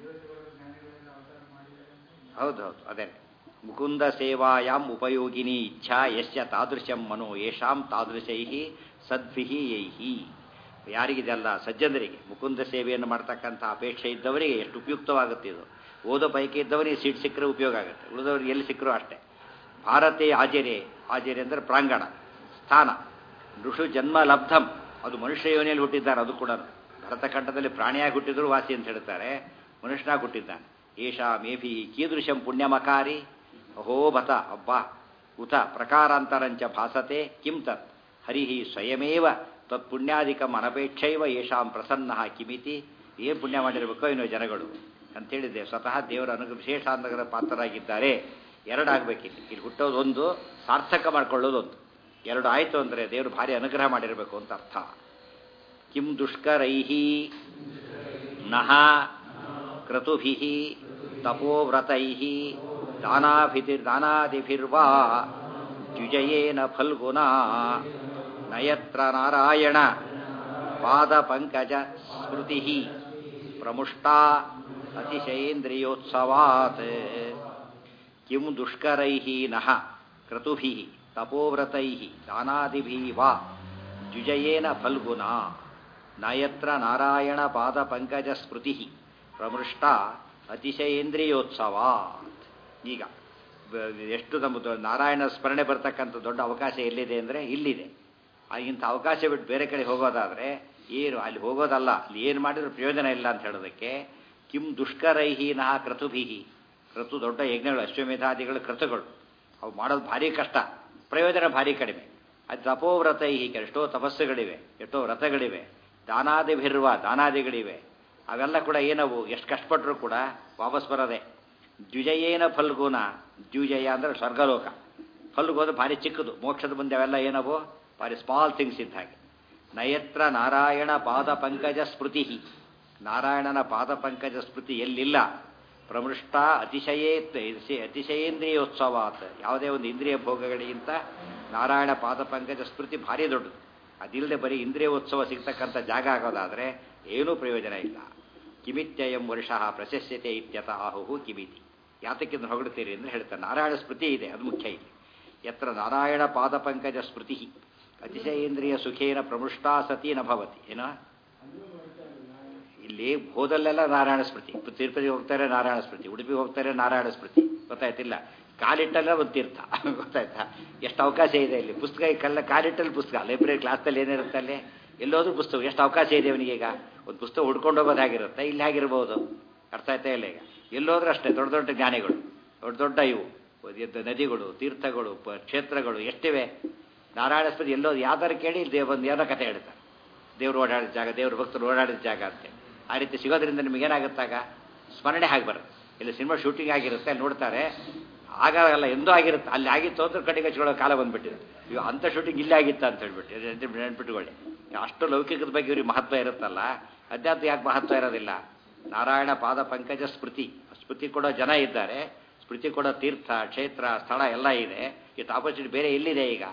S1: ಹೌದು ಹೌದು ಅದೇ ಮುಕುಂದ ಸೇವಾಯಾಮ್ ಉಪಯೋಗಿನಿ ಇಚ್ಛಾ ಯಶ್ಯ ತಾದೃಶಂ ಮನೋ ಯಶಾಂ ತಾದೃಶೈ ಸದ್ಭಿಹಿ ಯೈಹಿ ಯಾರಿಗಿದೆಲ್ಲ ಸಜ್ಜನರಿಗೆ ಮುಕುಂದ ಸೇವೆಯನ್ನು ಮಾಡ್ತಕ್ಕಂಥ ಅಪೇಕ್ಷೆ ಇದ್ದವರಿಗೆ ಎಷ್ಟು ಉಪಯುಕ್ತವಾಗುತ್ತೆ ಇದು ಓದೋ ಪೈಕಿ ಇದ್ದವರಿಗೆ ಸೀಟ್ ಸಿಕ್ಕರೆ ಉಪಯೋಗ ಆಗುತ್ತೆ ಉಳಿದವ್ರಿಗೆ ಎಲ್ಲಿ ಸಿಕ್ಕರೂ ಅಷ್ಟೇ ಭಾರತೆ ಆಜರೆ ಆಜರೆ ಅಂದರೆ ಪ್ರಾಂಗಣ ಸ್ಥಾನ ಋಷು ಜನ್ಮ ಲಬ್ಧಂ ಅದು ಮನುಷ್ಯ ಯೋನಿಯಲ್ಲಿ ಹುಟ್ಟಿದ್ದಾರೆ ಅದು ಕೂಡ ಭರತಖಂಡದಲ್ಲಿ ಪ್ರಾಣಿಯಾಗಿ ಹುಟ್ಟಿದ್ರು ವಾಸಿ ಅಂತ ಹೇಳ್ತಾರೆ ಮನುಷ್ಯನಾಗಿ ಹುಟ್ಟಿದ್ದಾನೆ ಏಷಾ ಮೇಭಿ ಕೀದೃಶಂ ಪುಣ್ಯಮಕಾರಿ ಅಹೋ ಬತ ಅಬ್ಬಾ ಉತ ಪ್ರಕಾರಾಂತರಂಚ ಭಾಸತೆ ಕಿಂ ತತ್ ಹರಿ ಸ್ವಯಮೇವ ತತ್ ಪುಣ್ಯಾಧಿಕಂ ಅನಪೇಕ್ಷೈವ ಯೇಷಾಂ ಪ್ರಸನ್ನ ಕಿಮಿತಿ ಏನು ಪುಣ್ಯ ಮಾಡಿರಬೇಕೋ ಇನ್ನೋ ಜನಗಳು ಅಂತೇಳಿದೆ ಸ್ವತಃ ದೇವರ ಅನುಗ್ರಹ ವಿಶೇಷ ಅನುಗ್ರಹ ಪಾತ್ರರಾಗಿದ್ದಾರೆ ಎರಡಾಗಬೇಕಿತ್ತು ಇಲ್ಲಿ ಹುಟ್ಟೋದು ಒಂದು ಸಾರ್ಥಕ ಮಾಡ್ಕೊಳ್ಳೋದು ಒಂದು ಎರಡು ಆಯಿತು ಅಂದರೆ ದೇವರು ಭಾರಿ ಅನುಗ್ರಹ ಮಾಡಿರಬೇಕು ಅಂತ ಅರ್ಥ ಕಿಂ ದುಷ್ಕರೈಹಿ ನಹ ಕ್ರತುಭಿ ತಪೋವ್ರತೈ ದಾನಾಭಿತಿ ದಾನಾದಿಭಿರ್ವಾ ದ್ವಿಜಯೇನ ಫಲ್ಗುಣ ನಯತ್ರ ನಾರಾಯಣ ಪಾದಪಂಕಜ ಸ್ಮೃತಿ ಪ್ರಮುಷ್ಟಾ ಅತಿಶಯೇಂದ್ರಿಯೋತ್ಸವಾತ್ ಕಿಂ ದುಷ್ಕರೈ ನಃ ಕ್ರತುಭಿ ತಪೋವ್ರತೈ ದಾನಾದಿಭಿ ವಾ ದ್ವಿಜಯೇನ ಫಲ್ಗುಣ ನಯತ್ರ ನಾರಾಯಣ ಪಾದಪಂಕಜ ಸ್ಮೃತಿ ಪ್ರಮೃಷ್ಟ ಅತಿಶಯೇಂದ್ರಿಯೋತ್ಸವಾತ್ ಈಗ ಬ- ಎಷ್ಟು ನಮ್ಮದು ನಾರಾಯಣ ಸ್ಮರಣೆ ಬರ್ತಕ್ಕಂಥ ದೊಡ್ಡ ಅವಕಾಶ ಎಲ್ಲಿದೆ ಅಂದರೆ ಇಲ್ಲಿದೆ ಆ ಇಂಥ ಅವಕಾಶ ಬಿಟ್ಟು ಬೇರೆ ಕಡೆ ಹೋಗೋದಾದರೆ ಏನು ಅಲ್ಲಿ ಹೋಗೋದಲ್ಲ ಅಲ್ಲಿ ಏನು ಮಾಡಿದ್ರು ಪ್ರಯೋಜನ ಇಲ್ಲ ಅಂತ ಹೇಳೋದಕ್ಕೆ ಕಿಂ ದುಷ್ಕರೈಹಿ ನಹ ಕ್ರತುಭಿಹಿ ಕ್ರತು ದೊಡ್ಡ ಯಜ್ಞಗಳು ಅಶ್ವಮೇಧಾದಿಗಳು ಕ್ರತುಗಳು ಅವು ಮಾಡೋದು ಭಾರಿ ಕಷ್ಟ ಪ್ರಯೋಜನ ಭಾರಿ ಕಡಿಮೆ ಅದು ತಪೋವ್ರತೈಹಿ ಎಷ್ಟೋ ತಪಸ್ಸುಗಳಿವೆ ಎಷ್ಟೋ ವ್ರತಗಳಿವೆ ದಾನಾದಿಭಿರುವ ದಾನಾದಿಗಳಿವೆ ಅವೆಲ್ಲ ಕೂಡ ಏನವು ಎಷ್ಟು ಕಷ್ಟಪಟ್ಟರು ಕೂಡ ವಾಪಸ್ ಬರೋದೆ ದ್ವಿಜಯೇನ ಫಲ್ಗುಣ ದ್ವಿಜಯ ಅಂದರೆ ಸ್ವರ್ಗಲೋಕ ಫಲ್ಗೋದು ಭಾರಿ ಚಿಕ್ಕದು ಮೋಕ್ಷದ ಮುಂದೆ ಅವೆಲ್ಲ ಏನವು ಭಾರಿ ಸ್ಮಾಲ್ ಥಿಂಗ್ಸ್ ಇದ್ದ ಹಾಗೆ ನಯತ್ರ ನಾರಾಯಣ ಪಾದ ಪಂಕಜ ಸ್ಮೃತಿ ನಾರಾಯಣನ ಪಾದ ಪಂಕಜ ಸ್ಮೃತಿ ಎಲ್ಲಿಲ್ಲ ಪ್ರಮೃಷ್ಟ ಅತಿಶಯೇ ಅತಿಶಯೇಂದ್ರಿಯೋತ್ಸವಾತ್ ಯಾವುದೇ ಒಂದು ಇಂದ್ರಿಯ ಭೋಗಗಳಿಗಿಂತ ನಾರಾಯಣ ಪಾದ ಪಂಕಜ ಸ್ಮೃತಿ ಭಾರಿ ದೊಡ್ಡದು ಅದಿಲ್ಲದೆ ಬರೀ ಇಂದ್ರಿಯ ಉತ್ಸವ ಸಿಗ್ತಕ್ಕಂಥ ಜಾಗ ಆಗೋದಾದರೆ ಏನೂ ಪ್ರಯೋಜನ ಇಲ್ಲ ಕಿಮಿತ್ಯಯಂ ವರ್ಷ ಪ್ರಶಸ್ಯತೆ ಇತ್ಯತ ಆಹುಹು ಕಿಮಿತಿ ಯಾತಕ್ಕಿಂತ ಹೊಗಡ್ತೀರಿ ಅಂದರೆ ಹೇಳ್ತಾರೆ ನಾರಾಯಣ ಸ್ಮೃತಿ ಇದೆ ಅದು ಮುಖ್ಯ ಇಲ್ಲಿ ಯತ್ರ ನಾರಾಯಣ ಪಾದ ಪಂಕಜ ಸ್ಮೃತಿ ಅತಿಶಯೇಂದ್ರಿಯ ಸುಖೇನ ಪ್ರಮುಷ್ಟಾ ಸತಿ ನ ಭವತಿ ಏನೋ ಇಲ್ಲಿ ಹೋದಲ್ಲೆಲ್ಲ ನಾರಾಯಣ ಸ್ಮೃತಿ ತಿರುಪತಿ ಹೋಗ್ತಾರೆ ನಾರಾಯಣ ಸ್ಮೃತಿ ಉಡುಪಿ ಹೋಗ್ತಾರೆ ನಾರಾಯಣ ಸ್ಮೃತಿ ಗೊತ್ತಾಯ್ತಿಲ್ಲ ಕಾಲಿಟ್ಟಲ್ಲ ಒಂದು ತೀರ್ಥ ಗೊತ್ತಾಯ್ತಾ ಎಷ್ಟು ಅವಕಾಶ ಇದೆ ಇಲ್ಲಿ ಪುಸ್ತಕ ಕಲ್ಲ ಕಾಲಿಟ್ಟಲ್ಲಿ ಪುಸ್ತಕ ಲೈಬ್ರರಿ ಕ್ಲಾಸ್ದಲ್ಲಿ ಏನಿರುತ್ತೆ ಅಲ್ಲಿ ಎಲ್ಲೋದ್ರೂ ಪುಸ್ತಕ ಎಷ್ಟು ಅವಕಾಶ ಇದೆ ಅವನಿಗೆ ಈಗ ಒಂದು ಪುಸ್ತಕ ಹುಡ್ಕೊಂಡು ಹೋಗೋದು ಹೇಗಿರುತ್ತೆ ಇಲ್ಲಿ ಹೇಗಿರ್ಬೋದು ಅರ್ಥ ಆಯ್ತಾ ಇಲ್ಲ ಈಗ ಎಲ್ಲೋದ್ರೂ ಅಷ್ಟೇ ದೊಡ್ಡ ದೊಡ್ಡ ಜ್ಞಾನಿಗಳು ದೊಡ್ಡ ದೊಡ್ಡ ಇವು ಎದ್ದು ನದಿಗಳು ತೀರ್ಥಗಳು ಪ- ಕ್ಷೇತ್ರಗಳು ಎಷ್ಟಿವೆ ನಾರಾಯಣ ಸ್ಮೃತಿ ಎಲ್ಲೋದು ಯಾವ್ದಾರು ಕೇಳಿ ಇಲ್ಲಿ ದೇವ್ ಬಂದು ಏನೋ ಕಥೆ ಹೇಳ್ತಾರೆ ದೇವ್ರು ಓಡಾಡಿದ ಜಾಗ ದೇವ್ರ ಭಕ್ತರು ಓಡಾಡಿದ ಜಾಗ ಅಂತೆ ಆ ರೀತಿ ಸಿಗೋದ್ರಿಂದ ನಿಮಗೇನಾಗುತ್ತಾಗ ಸ್ಮರಣೆ ಹಾಗೆ ಬರುತ್ತೆ ಇಲ್ಲಿ ಸಿನಿಮಾ ಶೂಟಿಂಗ್ ಆಗಿರುತ್ತೆ ಅಲ್ಲಿ ನೋಡ್ತಾರೆ ಆಗ ಅಲ್ಲ ಎಂದೂ ಆಗಿರುತ್ತೆ ಅಲ್ಲಿ ಆಗಿತ್ತು ಅಂದ್ರೆ ಕಡೆಗೆ ಹಚ್ಕೊಳ್ಳೋ ಕಾಲ ಬಂದ್ಬಿಟ್ಟಿದೆ ಇವ್ ಅಂಥ ಶೂಟಿಂಗ್ ಇಲ್ಲೇ ಆಗಿತ್ತ ಅಂತ ಹೇಳ್ಬಿಟ್ಟು ಇದು ನೆನ್ಪಿಟ್ಕೊಳ್ಳಿ ಅಷ್ಟು ಲೌಕಿಕದ ಬಗ್ಗೆ ಇವ್ರಿಗೆ ಮಹತ್ವ ಇರುತ್ತಲ್ಲ ಅಧ್ಯಾತ್ಮ ಯಾಕೆ ಮಹತ್ವ ಇರೋದಿಲ್ಲ ನಾರಾಯಣ ಪಾದ ಪಂಕಜ ಸ್ಮೃತಿ ಸ್ಮೃತಿ ಕೊಡೋ ಜನ ಇದ್ದಾರೆ ಸ್ಮೃತಿ ಕೊಡೋ ತೀರ್ಥ ಕ್ಷೇತ್ರ ಸ್ಥಳ ಎಲ್ಲ ಇದೆ ಇದು ಆಪರ್ಚುನಿಟಿ ಬೇರೆ ಎಲ್ಲಿದೆ ಈಗ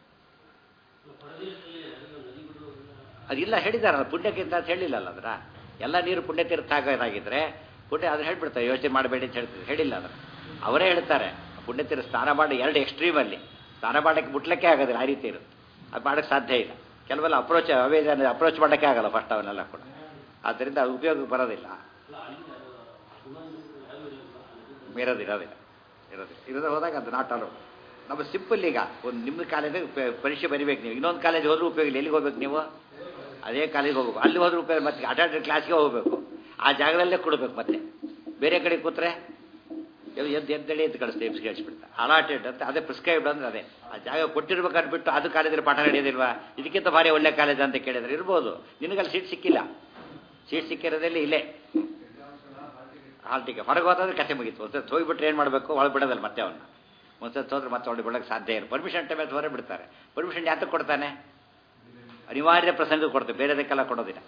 S1: ಅದಿಲ್ಲ ಹೇಳಿದಾರಲ್ಲ ಪುಣ್ಯಕ್ಕಿಂತ ಅಂತ ಹೇಳಿಲ್ಲಲ್ಲ ಅದರ ಎಲ್ಲ ನೀರು ಪುಣ್ಯತೀರ್ಥ ಆಗೋದಾಗಿದ್ರೆ ಪುಣ್ಯ ಅದನ್ನ ಹೇಳ್ಬಿಡ್ತಾರೆ ಯೋಚನೆ ಮಾಡಬೇಡಿ ಅಂತ ಹೇಳ್ತಾರೆ ಹೇಳಿಲ್ಲ ಅದನ್ನ ಅವರೇ ಹೇಳ್ತಾರೆ ಪುಣ್ಯತೀರ್ಥ ಸ್ನಾನ ಮಾಡಿ ಎರಡು ಎಕ್ಸ್ಟ್ರೀಮಲ್ಲಿ ಸ್ನಾನ ಮಾಡಕ್ಕೆ ಮುಟ್ಲಿಕ್ಕೆ ಆಗೋದಿಲ್ಲ ಆ ರೀತಿ ಇರುತ್ತೆ ಅದು ಮಾಡೋಕ್ಕೆ ಸಾಧ್ಯ ಇಲ್ಲ ಕೆಲವೆಲ್ಲ ಅಪ್ರೋಚ್ ಅವೇ ಅಪ್ರೋಚ್ ಮಾಡೋಕ್ಕೆ ಆಗಲ್ಲ ಫಸ್ಟ್ ಅವನ್ನೆಲ್ಲ ಕೂಡ ಆದ್ದರಿಂದ ಅದು ಉಪಯೋಗಕ್ಕೆ ಬರೋದಿಲ್ಲ ಇರೋದಿಲ್ಲ ಇರೋದಿಲ್ಲ ಇರೋದಿಲ್ಲ ಇರೋದ ಹೋದಾಗ ಅದು ನಾಟ್ ಅಲೋ ನಮ್ಮ ಸಿಂಪಲ್ ಈಗ ಒಂದು ನಿಮ್ಮ ಕಾಲೇಜಿಗೆ ಪರೀಕ್ಷೆ ಬರಿಬೇಕು ನೀವು ಇನ್ನೊಂದು ಕಾಲೇಜ್ ಹೋದ್ರೂ ಉಪಯೋಗ ಇಲ್ಲ ಎಲ್ಲಿಗೆ ಹೋಗ್ಬೇಕು ನೀವು ಅದೇ ಕಾಲೇಜಿಗೆ ಹೋಗ್ಬೇಕು ಅಲ್ಲಿ ಹೋದ್ರೂ ಉಪಯೋಗ ಮತ್ತೆ ಅಟೆಂಡ್ ಕ್ಲಾಸ್ಗೆ ಹೋಗ್ಬೇಕು ಆ ಜಾಗದಲ್ಲೇ ಕೊಡಬೇಕು ಮತ್ತೆ ಬೇರೆ ಕಡೆ ಕೂತ್ರೆ ಎದ್ದು ಎದ್ದೇಳಿ ಎದ್ದು ಕಳಿಸ್ತೇವೆ ಎಬ್ಸಿ ಕಳಿಸ್ಬಿಡ್ತಾರೆ ಅಲಾಟೆಡ್ ಅಂತ ಅದೇ ಪ್ರಿಸ್ಕ್ರೈಬ್ಡ್ ಅಂದ್ರೆ ಅದೇ ಆ ಜಾಗ ಕೊಟ್ಟಿರ್ಬೇಕು ಅಂದ್ಬಿಟ್ಟು ಅದು ಕಾಲೇಜಲ್ಲಿ ಪಾಠ ನಡೆಯೋದಿಲ್ವಾ ಇದಕ್ಕಿಂತ ಭಾರಿ ಒಳ್ಳೆ ಕಾಲೇಜ್ ಅಂತ ಕೇಳಿದ್ರೆ ಇರ್ಬೋದು ನಿನಗಲ್ಲಿ ಸೀಟ್ ಸಿಕ್ಕಿಲ್ಲ ಸೀಟ್ ಸಿಕ್ಕಿರೋದಲ್ಲಿ ಇಲ್ಲೇ ಹಾಲ್ ಟಿಕೆ ಹೊರಗೆ ಹೋದ್ರೆ ಕತೆ ಮುಗೀತು ಒಂದು ಹೋಗ್ಬಿಟ್ರೆ ಏನು ಮಾಡಬೇಕು ಒಳಗೆ ಬಿಡೋದಲ್ಲ ಮತ್ತೆ ಅವನ್ನ ಒಂದು ಹೋದ್ರೆ ಮತ್ತೆ ಒಳಗೆ ಬಿಡೋಕ್ಕೆ ಸಾಧ್ಯ ಇಲ್ಲ ಪರ್ಮಿಷನ್ ಟೈಮ್ ಹೊರ ಬಿಡ್ತಾರೆ ಪರ್ಮಿಷನ್ ಯಾತಕ್ಕೆ ಕೊಡ್ತಾನೆ ಅನಿವಾರ್ಯ ಪ್ರಸಂಗ ಕೊಡ್ತಾರೆ ಬೇರೆದಕ್ಕೆಲ್ಲ ಕೊಡೋದಿಲ್ಲ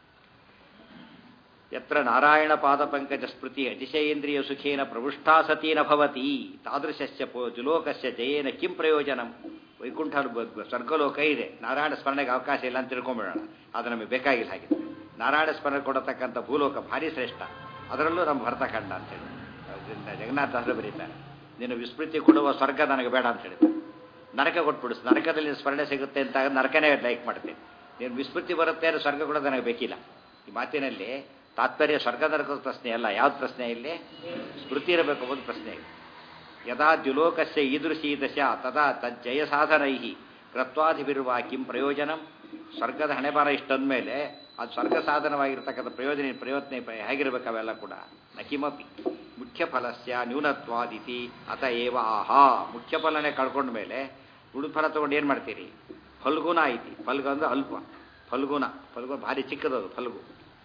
S1: ಯತ್ರ ನಾರಾಯಣ ಪಾದ ಪಂಕಜ ಸ್ಮೃತಿ ಅತಿಶಯೇಂದ್ರಿಯ ಸುಖೇನ ಪ್ರವೃಷ್ಠಾ ಸತೀನ ಭವತಿ ತಾದೃಶಸ್ಯ ಪೋ ಜುಲೋಕಸ್ಯ ಜಯೇನ ಕಿಂ ಪ್ರಯೋಜನ ವೈಕುಂಠ ಸ್ವರ್ಗಲೋಕ ಇದೆ ನಾರಾಯಣ ಸ್ಮರಣೆಗೆ ಅವಕಾಶ ಇಲ್ಲ ಅಂತ ತಿಳ್ಕೊಂಬಿಡೋಣ ಅದು ನಮಗೆ ಬೇಕಾಗಿಲ್ಲ ಹಾಗೆ ನಾರಾಯಣ ಸ್ಮರಣೆ ಕೊಡತಕ್ಕಂಥ ಭೂಲೋಕ ಭಾರಿ ಶ್ರೇಷ್ಠ ಅದರಲ್ಲೂ ನಮ್ಮ ಭರತಖಂಡ ಅಂತೇಳಿ ಅದರಿಂದ ಜಗನ್ನಾಥ ದಾಸರು ಬರೀತಾರೆ ನೀನು ವಿಸ್ಮೃತಿ ಕೊಡುವ ಸ್ವರ್ಗ ನನಗೆ ಬೇಡ ಅಂತ ಹೇಳಿದ್ರು ನರಕ ಕೊಟ್ಬಿಡಿಸ್ ನರಕದಲ್ಲಿ ಸ್ಮರಣೆ ಸಿಗುತ್ತೆ ಅಂತ ನರಕನೇ ಲೈಕ್ ಮಾಡ್ತೀನಿ ನೀನು ವಿಸ್ಮೃತಿ ಬರುತ್ತೆ ಅಂದ್ರೆ ಸ್ವರ್ಗ ಕೂಡ ನನಗೆ ಬೇಕಿಲ್ಲ ಈ ಮಾತಿನಲ್ಲಿ ತಾತ್ಪರ್ಯ ಸ್ವರ್ಗ ನರಕದ ಪ್ರಶ್ನೆ ಅಲ್ಲ ಯಾವ್ದು ಪ್ರಶ್ನೆ ಇಲ್ಲಿ ಸ್ಮೃತಿ ಇರಬೇಕು ಒಂದು ಪ್ರಶ್ನೆ ಇದೆ ಯದಾ ದ್ಯುಲೋಕಸ್ಯ ಈದೃಶಿ ದಶ ತದಾ ತಜ್ಜಯ ಸಾಧನೈ ಕೃತ್ವಾಧಿಬಿರುವ ಕಿಂ ಪ್ರಯೋಜನಂ ಸ್ವರ್ಗದ ಹಣೆಬಾರ ಇಷ್ಟಂದ್ಮೇಲೆ ಅದು ಸ್ವರ್ಗ ಸಾಧನವಾಗಿರ್ತಕ್ಕಂಥ ಪ್ರಯೋಜನ ಪ್ರಯೋಜನ ಹೇಗಿರ್ಬೇಕು ಅವೆಲ್ಲ ಕೂಡ ನ ಕಿಮಪಿ ಮುಖ್ಯ ಫಲಸ್ಯ ನ್ಯೂನತ್ವಾದಿತಿ ಅತ ಏವ ಆಹಾ ಮುಖ್ಯ ಫಲನೇ ಕಳ್ಕೊಂಡ ಮೇಲೆ ಉಳಿದ ಫಲ ತಗೊಂಡು ಏನು ಮಾಡ್ತೀರಿ ಫಲ್ಗುಣ ಐತಿ ಫಲ್ಗು ಅಂದ್ರೆ ಅಲ್ಪ ಫಲ್ಗುಣ ಫಲ್ಗು ಭಾರಿ ಚಿಕ್ಕದದು ಫಲ್ಗು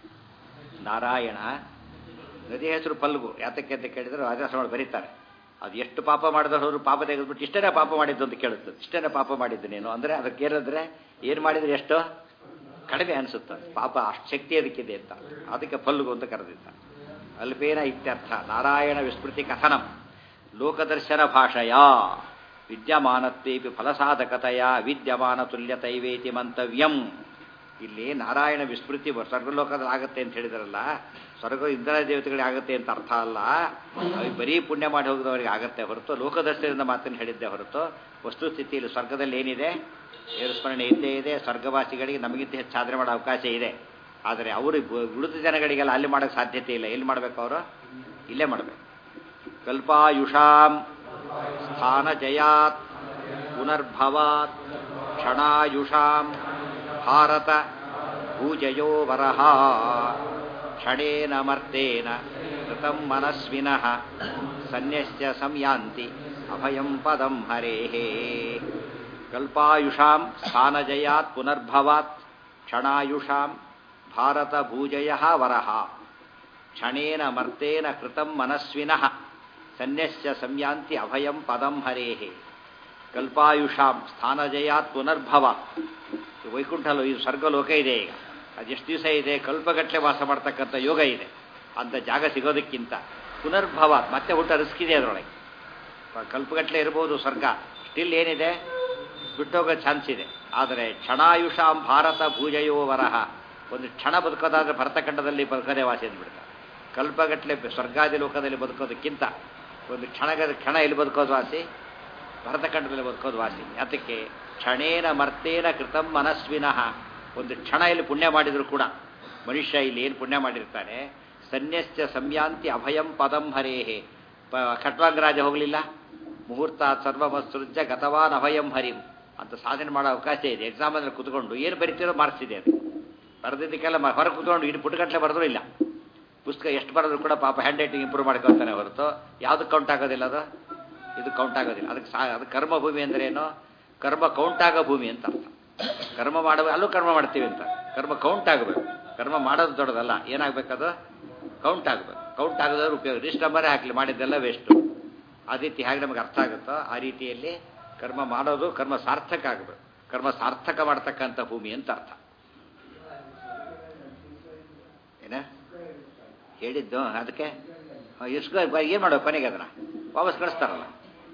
S1: ನಾರಾಯಣ ನದಿ ಹೆಸರು ಫಲ್ಗು ಯಾತಕ್ಕೆ ಅಂತ ಕೇಳಿದ್ರೆ ರಾಜಾಶ್ರಮ ಬರೀತಾರೆ ಅದು ಎಷ್ಟು ಪಾಪ ಮಾಡಿದವರು ಪಾಪ ತೆಗೆದ್ಬಿಟ್ಟು ಇಷ್ಟೇನೇ ಪಾಪ ಮಾಡಿದ್ದು ಅಂತ ಕೇಳುತ್ತದೆ ಇಷ್ಟೇನೇ ಪಾಪ ಮಾಡಿದ್ದು ನೀನು ಅಂದರೆ ಅದಕ್ಕೆ ಏನಿದ್ರೆ ಏನು ಮಾಡಿದ್ರೆ ಎಷ್ಟು ಕಡಿಮೆ ಅನಿಸುತ್ತೆ ಪಾಪ ಅಷ್ಟು ಶಕ್ತಿ ಅದಕ್ಕಿದೆ ಅಂತ ಅದಕ್ಕೆ ಫಲ್ಗು ಅಂತ ಕರೆದಿದ್ದ ಅಲ್ಪೇನ ಇತ್ಯರ್ಥ ನಾರಾಯಣ ವಿಸ್ಮೃತಿ ಕಥನಂ ಲೋಕದರ್ಶನ ಭಾಷೆಯ ವಿದ್ಯಮಾನತ್ವೇಪಿ ಫಲಸಾಧಕತೆಯ ವಿದ್ಯಮಾನ ತುಲ್ಯತೈವೇತಿ ಮಂತವ್ಯಂ ಇಲ್ಲಿ ನಾರಾಯಣ ವಿಸ್ಮೃತಿ ಸ್ವರ್ಗಲೋಕದಲ್ಲಿ ಆಗುತ್ತೆ ಅಂತ ಹೇಳಿದ್ರಲ್ಲ ಸ್ವರ್ಗ ಇಂದ್ರ ದೇವತೆಗಳಿಗೆ ಆಗುತ್ತೆ ಅಂತ ಅರ್ಥ ಅಲ್ಲ ಅವ್ರಿಗೆ ಬರೀ ಪುಣ್ಯ ಮಾಡಿ ಹೋಗಿದವರಿಗೆ ಆಗುತ್ತೆ ಹೊರತು ಲೋಕದರ್ಶನದಿಂದ ಮಾತನ್ನು ಹೇಳಿದ್ದೆ ಹೊರತು ವಸ್ತುಸ್ಥಿತಿಯಲ್ಲಿ ಸ್ವರ್ಗದಲ್ಲಿ ಏನಿದೆ ಸ್ಮರಣೆ ಇದ್ದೇ ಇದೆ ಸ್ವರ್ಗವಾಸಿಗಳಿಗೆ ನಮಗಿಂತ ಹೆಚ್ಚು ಸಾಧನೆ ಮಾಡೋ ಅವಕಾಶ ಇದೆ ಆದರೆ ಅವರು ಉಳಿದ ಜನಗಳಿಗೆಲ್ಲ ಅಲ್ಲಿ ಮಾಡೋಕ್ಕೆ ಸಾಧ್ಯತೆ ಇಲ್ಲ ಎಲ್ಲಿ ಮಾಡಬೇಕು ಅವರು ಇಲ್ಲೇ ಮಾಡಬೇಕು ಕಲ್ಪಾಯುಷಾಂ ಸ್ಥಾನ ಜಯಾತ್ ಪುನರ್ಭವಾತ್ ಕ್ಷಣಾಯುಷಾಂ ಭಾರತ ಭೂಜಯೋ ವರಹ ಕ್ಷಣೇನ ಮರ್ದೇನ ಕೃತಂ ಮನಸ್ವಿನಃ ಸನ್ಯಸ್ಯ ಸಂಯಾಂತಿ ಅಭಯಂ ಪದಂ ಹರೇಃ ಕಲ್ಪಾಯುಷಾಂ ಸ್ಥಾನಜಯಾತ್ ಪುನರ್ಭವಾತ್ ಕ್ಷಣಾಯುಷಾಂ ಭಾರತ ಭೂಜಯ ವರಹ ಕ್ಷಣೇನ ಮರ್ದೇನ ಕೃತಂ ಮನಸ್ವಿನಃ ಸನ್ಯಸ್ಯ ಸಂಯಾಂತಿ ಅಭಯಂ ಪದಂ ಹರೇಃ ಕಲ್ಪಾಯುಷಾಂ ಸ್ಥಾನಜಯಾತ್ ಪುನರ್ಭವಾತ್ ವೈಕುಂಠಲು ಇದು ಸ್ವರ್ಗಲೋಕ ಇದೆ ಈಗ ಅದೆಷ್ಟು ದಿವಸ ಇದೆ ಕಲ್ಪಗಟ್ಟಲೆ ವಾಸ ಮಾಡ್ತಕ್ಕಂಥ ಯೋಗ ಇದೆ ಅಂತ ಜಾಗ ಸಿಗೋದಕ್ಕಿಂತ ಪುನರ್ಭವ ಮತ್ತೆ ಹುಟ್ಟ ರಿಸ್ಕ್ ಇದೆ ಅದರೊಳಗೆ ಕಲ್ಪಗಟ್ಟಲೆ ಇರ್ಬೋದು ಸ್ವರ್ಗ ಸ್ಟಿಲ್ ಏನಿದೆ ಬಿಟ್ಟೋಗೋ ಚಾನ್ಸ್ ಇದೆ ಆದರೆ ಕ್ಷಣಾಯುಷಾಂ ಭಾರತ ಭೂಜಯೋ ವರಹ ಒಂದು ಕ್ಷಣ ಬದುಕೋದಾದ್ರೆ ಭರತಖಂಡದಲ್ಲಿ ಬದುಕದೇ ವಾಸಿ ಅಂದ್ಬಿಡ್ತಾರೆ ಕಲ್ಪಗಟ್ಟಲೆ ಸ್ವರ್ಗಾದಿ ಲೋಕದಲ್ಲಿ ಬದುಕೋದಕ್ಕಿಂತ ಒಂದು ಕ್ಷಣದ ಕ್ಷಣ ಎಲ್ಲಿ ಬದುಕೋದು ವಾಸಿ ಭರತಖಂಡದಲ್ಲಿ ಬದುಕೋದು ವಾಸಿ ಅದಕ್ಕೆ ಕ್ಷಣೇನ ಮರ್ತೇನ ಕೃತಂ ಮನಸ್ವಿನಃ ಒಂದು ಕ್ಷಣ ಇಲ್ಲಿ ಪುಣ್ಯ ಮಾಡಿದ್ರು ಕೂಡ ಮನುಷ್ಯ ಇಲ್ಲಿ ಏನು ಪುಣ್ಯ ಮಾಡಿರ್ತಾನೆ ಸನ್ಯಸ್ಯ ಸಂಯಾಂತಿ ಅಭಯಂ ಪದಂ ಹರೇಹೇ ಪ ಖಟ್ವಾಂಗರಾಜ ಹೋಗಲಿಲ್ಲ ಮುಹೂರ್ತ ಸರ್ವಮಸೃಜ್ಯ ಗತವಾನ್ ಅಭಯಂ ಹರಿಂ ಅಂತ ಸಾಧನೆ ಮಾಡೋ ಅವಕಾಶ ಇದೆ ಎಕ್ಸಾಮ್ ಅಂದ್ರೆ ಕುತ್ಕೊಂಡು ಏನು ಬರಿತೀರೋ ಮಾರ್ಕ್ಸ್ ಇದೆ ಅದು ಬರೆದಿದ್ದಕ್ಕೆಲ್ಲ ಹೊರಗೆ ಕುತ್ಕೊಂಡು ಇನ್ನು ಪುಟಗಟ್ಟಲೆ ಬರೆದ್ರು ಇಲ್ಲ ಪುಸ್ತಕ ಎಷ್ಟು ಬರೆದ್ರು ಕೂಡ ಪಾಪ ಹ್ಯಾಂಡ್ ರೈಟಿಂಗ್ ಇಂಪ್ರೂವ್ ಮಾಡ್ಕೊತಾನೆ ಹೊರತು ಯಾವುದು ಕೌಂಟ್ ಆಗೋದಿಲ್ಲ ಅದು ಇದು ಕೌಂಟ್ ಆಗೋದಿಲ್ಲ ಅದಕ್ಕೆ ಸಾ ಅದು ಕರ್ಮಭೂಮಿ ಅಂದ್ರೆ ಏನು ಕರ್ಮ ಕೌಂಟ್ ಆಗೋ ಭೂಮಿ ಅಂತ ಅರ್ಥ ಕರ್ಮ ಮಾಡುವ ಅಲ್ಲೂ ಕರ್ಮ ಮಾಡ್ತೀವಿ ಅಂತ ಕರ್ಮ ಕೌಂಟ್ ಆಗಬೇಕು ಕರ್ಮ ಮಾಡೋದು ದೊಡ್ಡದಲ್ಲ ಏನಾಗಬೇಕದು ಕೌಂಟ್ ಆಗಬೇಕು ಕೌಂಟ್ ಆಗದವ್ರು ಉಪಯೋಗ ರಿಸ್ಟ್ ನಂಬರೇ ಹಾಕಲಿ ಮಾಡಿದ್ದೆಲ್ಲ ವೇಸ್ಟು ಆ ರೀತಿ ಹೇಗೆ ನಮಗೆ ಅರ್ಥ ಆಗುತ್ತೋ ಆ ರೀತಿಯಲ್ಲಿ ಕರ್ಮ ಮಾಡೋದು ಕರ್ಮ ಸಾರ್ಥಕ ಆಗಬೇಕು ಕರ್ಮ ಸಾರ್ಥಕ ಮಾಡ್ತಕ್ಕಂಥ ಭೂಮಿ ಅಂತ ಅರ್ಥ ಏನ ಹೇಳಿದ್ದು ಅದಕ್ಕೆ ಎಷ್ಟು ಏನು ಮಾಡೋದು ಕೊನೆಗೆ ಅದನ್ನ ವಾಪಸ್ ಕಳಿಸ್ತಾರಲ್ಲ